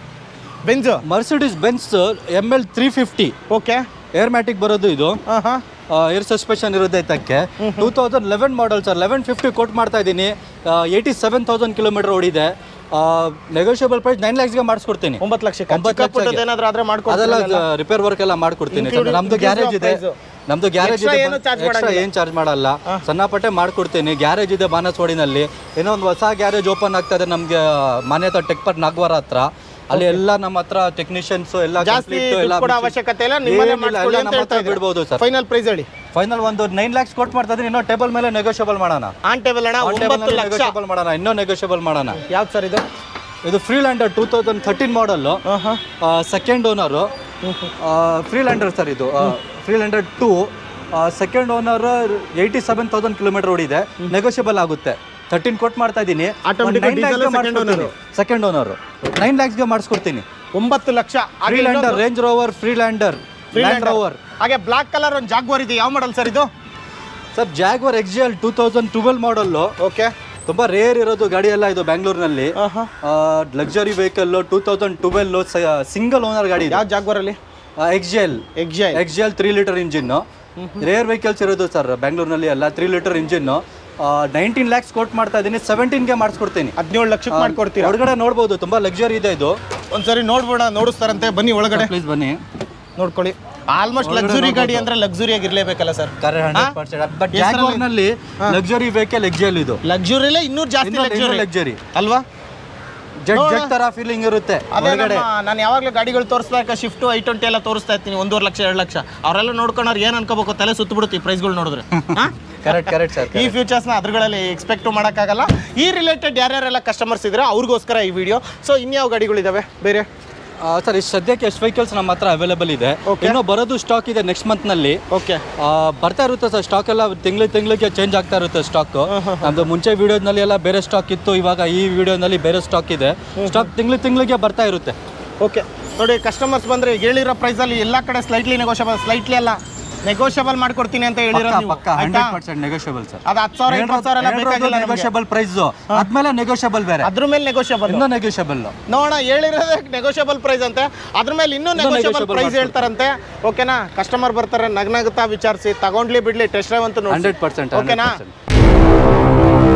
Benz Mercedes Benz M L three fifty okay Airmatic ಬರೋದು ಇದು ಹಾಂ ಹಾಂ ಏರ್ ಸಸ್ಪೆಷನ್ ಇರುತ್ತೆ ಇದಕ್ಕೆ two thousand eleven model sir eleven fifty ಕೊಟ್ಟು ಮಾಡ್ತಾ ಇದ್ದೀನಿ ಏಯ್ಟಿ ಸೆವೆನ್ ತೌಸಂಡ್ ಕಿಲೋಮೀಟರ್ ಓಡಿದೆ ನೆಗೋಷಿಯಬಲ್ ಪ್ರೈಸ್ ನೈನ್ ಲ್ಯಾಕ್ಸ್ಗೆ ಮಾಡಿಸ್ಕೊಡ್ತೀನಿ ಒಂಬತ್ತು ಲಕ್ಷಕ್ಕೆ ಒಂಬತ್ತು ಚಿಕ್ಕ ಪುಟ್ಟದ್ದು ಲಕ್ಷಕ್ಕೆ. ಏನಾದರೂ ಆದರೆ ಅದೆಲ್ಲ ಮಾಡ್ಕೊಡ್ತೀರಲ್ಲ ರಿಪೇರ್ ವರ್ಕ್ ಎಲ್ಲ ಮಾಡ್ಕೊಡ್ತೀನಿ Include- ನಮ್ದು include ಗ್ಯಾರೇಜ್ ಇದೆ price. ನಮ್ದು ಗ್ಯಾರೇಜ್ Extra ಇದೆ ಏನು charge ಎಕ್ಸ್ಟ್ರಾ ಮಾಡಂಗಿಲ್ಲ. ಏನು ಚಾರ್ಜ್ ಮಾಡಲ್ಲ ಸಣ್ಣ ಪಟ್ಟೆ ಮಾಡ್ಕೊಡ್ತೀನಿ ಗ್ಯಾರೇಜ್ ಇದೆ ಬಾನಸವಾಡಿನಲ್ಲಿ ಏನೋ ಒಂದು ಹೊಸ ಗ್ಯಾರೇಜ್ ಓಪನ್ ಆಗ್ತಾ ಇದೆ ನಮಗೆ ಮನೆ ಹತ್ರ ಟೆಕ್ಪರ್ ನಾಗ್ವಾರ ಹತ್ರ ಅಲ್ಲಿ ಎಲ್ಲ ನಮ್ಮ ಹತ್ರ ಟೆಕ್ನಿಷಿಯನ್ಸ್ ಎಲ್ಲ ಜಾಸ್ತಿ complete ದುಡ್ಡು ಎಲ್ಲ ಕೊಡೋ ಬಿಡ್ಸಿ- ಅವಶ್ಯಕತೆ ಇಲ್ಲ ನಿಮ್ಮಲ್ಲೇ ಏನಿಲ್ಲ, ಮಾಡ್ಕೊಳ್ಳಿ ಎಲ್ಲ ಅಂತ ನಮ್ಮ ಹೇಳ್ತಾ ಹತ್ರ ಬಿಡ್ಬೋದು ಸರ್ ಫೈನಲ್ ಪ್ರೈಸ್ ಹೇಳಿ ಫೈನಲ್ ಒಂದು ನೈನ್ ಲ್ಯಾಕ್ಸ್ ಕೊಟ್ಟು ಮಾಡ್ತಾ ಇದ್ದೀನಿ ಇನ್ನೂ ಟೇಬಲ್ ಮೇಲೆ ನೆಗೋಷಿಯಬಲ್ ಮಾಡೋಣ ಆನ್ ಟೇಬಲ್ ಅಣ್ಣ ಒಂಬತ್ತು ಲಕ್ಷ ನೆಗೋಷಿಯಬಲ್ ಮಾಡೋಣ ಇನ್ನೂ ನೆಗೋಷಿಯಬಲ್ ಮಾಡೋಣ ಯಾವ್ದು ಸರ್ ಇದು ಇದು Freelander two thousand thirteen model ಹಾಂ ಹಾಂ ಸೆಕೆಂಡ್ ಓನರು ಫ್ರೀಲ್ಯಾಂಡರ್ ಸರ್ ಇದು Freelander two second owner eighty seven thousand kilometre ಓಡಿದೆ ನೆಗೋಷಿಯಬಲ್ ಆಗುತ್ತೆ ತರ್ಟೀನ್ ಕೊಟ್ಟು ಮಾಡ್ತಾ ಇದ್ದೀನಿ Automatic diesel second owner. Second owner nine ಲ್ಯಾಕ್ಸ್ಗೆ ಮಾಡಿಸ್ಕೊಡ್ತೀನಿ ಒಂಬತ್ತು ಲಕ್ಷ ಹಾಗೆ Freelander Range Rover Freelander Land Rover ಹಾಗೆ ಬ್ಲಾಕ್ ಕಲರ್ ಒಂದು ಜಾಗ್ವಾರ್ ಇದೆ ಯಾವ ಮಾಡಲ್ ಸರ್ ಇದು sir Jaguar X L two thousand twelve model okay ತುಂಬ ರೇರ್ ಇರೋದು ಗಾಡಿ ಎಲ್ಲ ಇದು ಬ್ಯಾಂಗ್ಳೂರ್ನಲ್ಲಿ ಹಾಂ ಹಾಂ luxury vehicle two thousand twelve single owner ಗಾಡಿ ಯಾವ ಜಾಗ್ವಾರಲ್ಲಿ X L X J X L three litre engine rare vehicles ಇರೋದು ಸರ್ ಬೆಂಗಳೂರಿನಲ್ಲಿ ಎಲ್ಲ three litre engine nineteen lakhs quote ಮಾಡ್ತಾ ಇದ್ದೀನಿ ಸೆವೆಂಟೀನ್ಗೆ ಮಾಡಿಸ್ಕೊಡ್ತೀನಿ ಹದಿನೇಳು ಲಕ್ಷಕ್ಕೆ ಮಾಡ್ಕೊಡ್ತೀರಾ ಹೊರಗಡೆ ನೋಡ್ಬೋದು ತುಂಬಾ ಲಕ್ಸುರಿ ಇದೆ ಇದು ಒಂದ್ಸರಿ ನೋಡ್ಬೋಣ ನೋಡಿಸ್ತಾರಂತೆ ಬನ್ನಿ ಒಳಗಡೆ ಪ್ಲೀಸ್ ಬನ್ನಿ ನೋಡ್ಕೊಳ್ಳಿ ಆಲ್ಮೋಸ್ಟ್ ಲಕ್ಸುರಿ ಗಾಡಿ ಅಂದ್ರೆ ಲಕ್ಸುರಿ ಆಗಿರ್ಲೇಬೇಕಲ್ಲ ಸರ್ ಕರೆ ಹಂಡ್ರೆಡ್ ಪರ್ಸೆಂಟ್ ಬಟ್ ಜಾಗ್ವಾರ್ನಲ್ಲಿ ಲಕ್ಸುರಿ ವೆಹಿಕಲ್ ಎಕ್ಸ್ ಎಲ್ ಇದು ಲಕ್ಸುರಿಲೇ ಇನ್ನೂರು ಜಾಸ್ತಿ ಲಕ್ಸುರಿ ಲಕ್ಸುರಿ ಅಲ್ವಾ ಜೆಟ್ ಜೆಟ್ ತರ ಫೀಲಿಂಗ್ ಇರುತ್ತೆ ಅದೇ ಹೊರಗಡೆ ನಮ್ಮ- ನಾನು ಯಾವಾಗಲೂ ಗಾಡಿಗಳು ತೋರಿಸ್ದಾಗ ಶಿಫ್ಟ್ ಐ ಟ್ವೆಂಟಿ ಎಲ್ಲ ತೋರಿಸ್ತಾ ಇರ್ತೀನಿ ಒಂದೂವರೆ ಲಕ್ಷ ಎರಡು ಲಕ್ಷ ಅವರೆಲ್ಲ ನೋಡ್ಕೊಂಡ್ರೆ ಏನು ಅನ್ಕೋಬೇಕು ತಲೆ ಸುತ್ತಬಿಡುತ್ತೆ ಈ ಪ್ರೈಸ್ಗಳು ನೋಡಿದ್ರೆ ಹಾ? ಕರೆಕ್ಟ್ ಕರೆಕ್ಟ್ ಸರ್ ಈ ಫ್ಯೂಚರ್ಸ್ನ ಅದ್ರಗಳಲ್ಲಿ ಎಕ್ಸ್ಪೆಕ್ಟ್ ಮಾಡೋಕ್ಕಾಗಲ್ಲ ಈ ರಿಲೇಟೆಡ್ ಯಾರ್ಯಾರೆಲ್ಲ ಕಸ್ಟಮರ್ಸ್ ಇದ್ರೆ ಅವ್ರಿಗೋಸ್ಕರ ಈ ವಿಡಿಯೋ ಸೊ ಇನ್ಯಾವ ಗಾಡಿಗಳಿದಾವೆ ಬೇರೆ ಸರ್ ಇಷ್ಟು ಸದ್ಯಕ್ಕೆ ಎಷ್ಟು ವೆಹಿಕಲ್ಸ್ ನಮ್ಮ ಹತ್ರ ಅವೈಲೇಬಲ್ ಇದೆ ಇನ್ನೂ ಬರೋದು ಸ್ಟಾಕ್ ಇದೆ ನೆಕ್ಸ್ಟ್ ಮಂತ್ನಲ್ಲಿ ಓಕೆ ಆ, ಬರ್ತಾ ಇರುತ್ತೆ ಸರ್ ಸ್ಟಾಕ್ ಎಲ್ಲ ತಿಂಗಳು ತಿಂಗಳಿಗೆ ಚೇಂಜ್ ಆಗ್ತಾ ಇರುತ್ತೆ ಸ್ಟಾಕ್ ನಮ್ದು ಮುಂಚೆ ವಿಡಿಯೋನಲ್ಲಿ ಎಲ್ಲ ಬೇರೆ ಸ್ಟಾಕ್ ಇತ್ತು ಇವಾಗ ಈ ವಿಡಿಯೋನಲ್ಲಿ ಬೇರೆ ಸ್ಟಾಕ್ ಇದೆ ಸ್ಟಾಕ್ ತಿಂಗಳು ತಿಂಗಳಿಗೆ ಬರ್ತಾ ಇರುತ್ತೆ ಓಕೆ ನೋಡಿ ಕಸ್ಟಮರ್ಸ್ ಬಂದ್ರೆ ಈಗ ಹೇಳಿರೋ ಪ್ರೈಸಲ್ಲಿ ಎಲ್ಲ ಕಡೆ ಸ್ಲೈಟ್ಲಿ ನೆಗೋಷಿಯಬಲ್ ಸ್ಲೈಟ್ಲಿ ಅಲ್ಲ ನೆಗೋಷಿಯಬಲ್ ಮಾಡ್ಕೊಡ್ತೀನಿ ಅಂತ ಹೇಳಿರೋ ನೀವು ಪಕ್ಕ ಹಂಡ್ರೆಡ್ ಪರ್ಸೆಂಟ್ ನೆಗೋಷಿಯಬಲ್ ಸರ್ ಅದು ಹತ್ತು ಸಾವಿರ ಇಪ್ಪತ್ತು ಸಾವಿರ ಎಲ್ಲ ಬೇಕಾಗಿಲ್ಲ ನಮಗೆ ನೆಗೋಷಿಯಬಲ್ ಪ್ರೈಸ್ ಆದ್ಮೇಲೆ ನೆಗೋಷಿಯಬಲ್ ಬೇರೆ ಅದ್ರ ಮೇಲೆ ನೆಗೋಷಿಯಬಲ್ ಇನ್ನೂ ನೆಗೋಷಿಯಬಲ್ ನೋಡೋಣ ಹೇಳಿರೋದೇ ನೆಗೋಷಿಯಬಲ್ ಪ್ರೈಸ್ ಅಂತೆ ಅದ್ರ ಮೇಲೆ ಇನ್ನೂ ನೆಗೋಷಿಯಬಲ್ negotiable ಪ್ರೈಸ್ ಹೇಳ್ತಾರಂತೆ ಓಕೆನಾ ಕಸ್ಟಮರ್ ಬರ್ತಾರೆ ನಗ್ನಗುತ್ತಾ ವಿಚಾರಿಸಿ ತಗೊಂಡ್ಲಿ ಬಿಡ್ಲಿ ಟೆಸ್ಟ್ ಡ್ರೈವ್ ಅಂತ ನೋಡಿ ಹಂಡ್ರೆಡ್ ಪರ್ಸೆಂಟ್ ಓಕೆನಾ ಹಂಡ್ರೆಡ್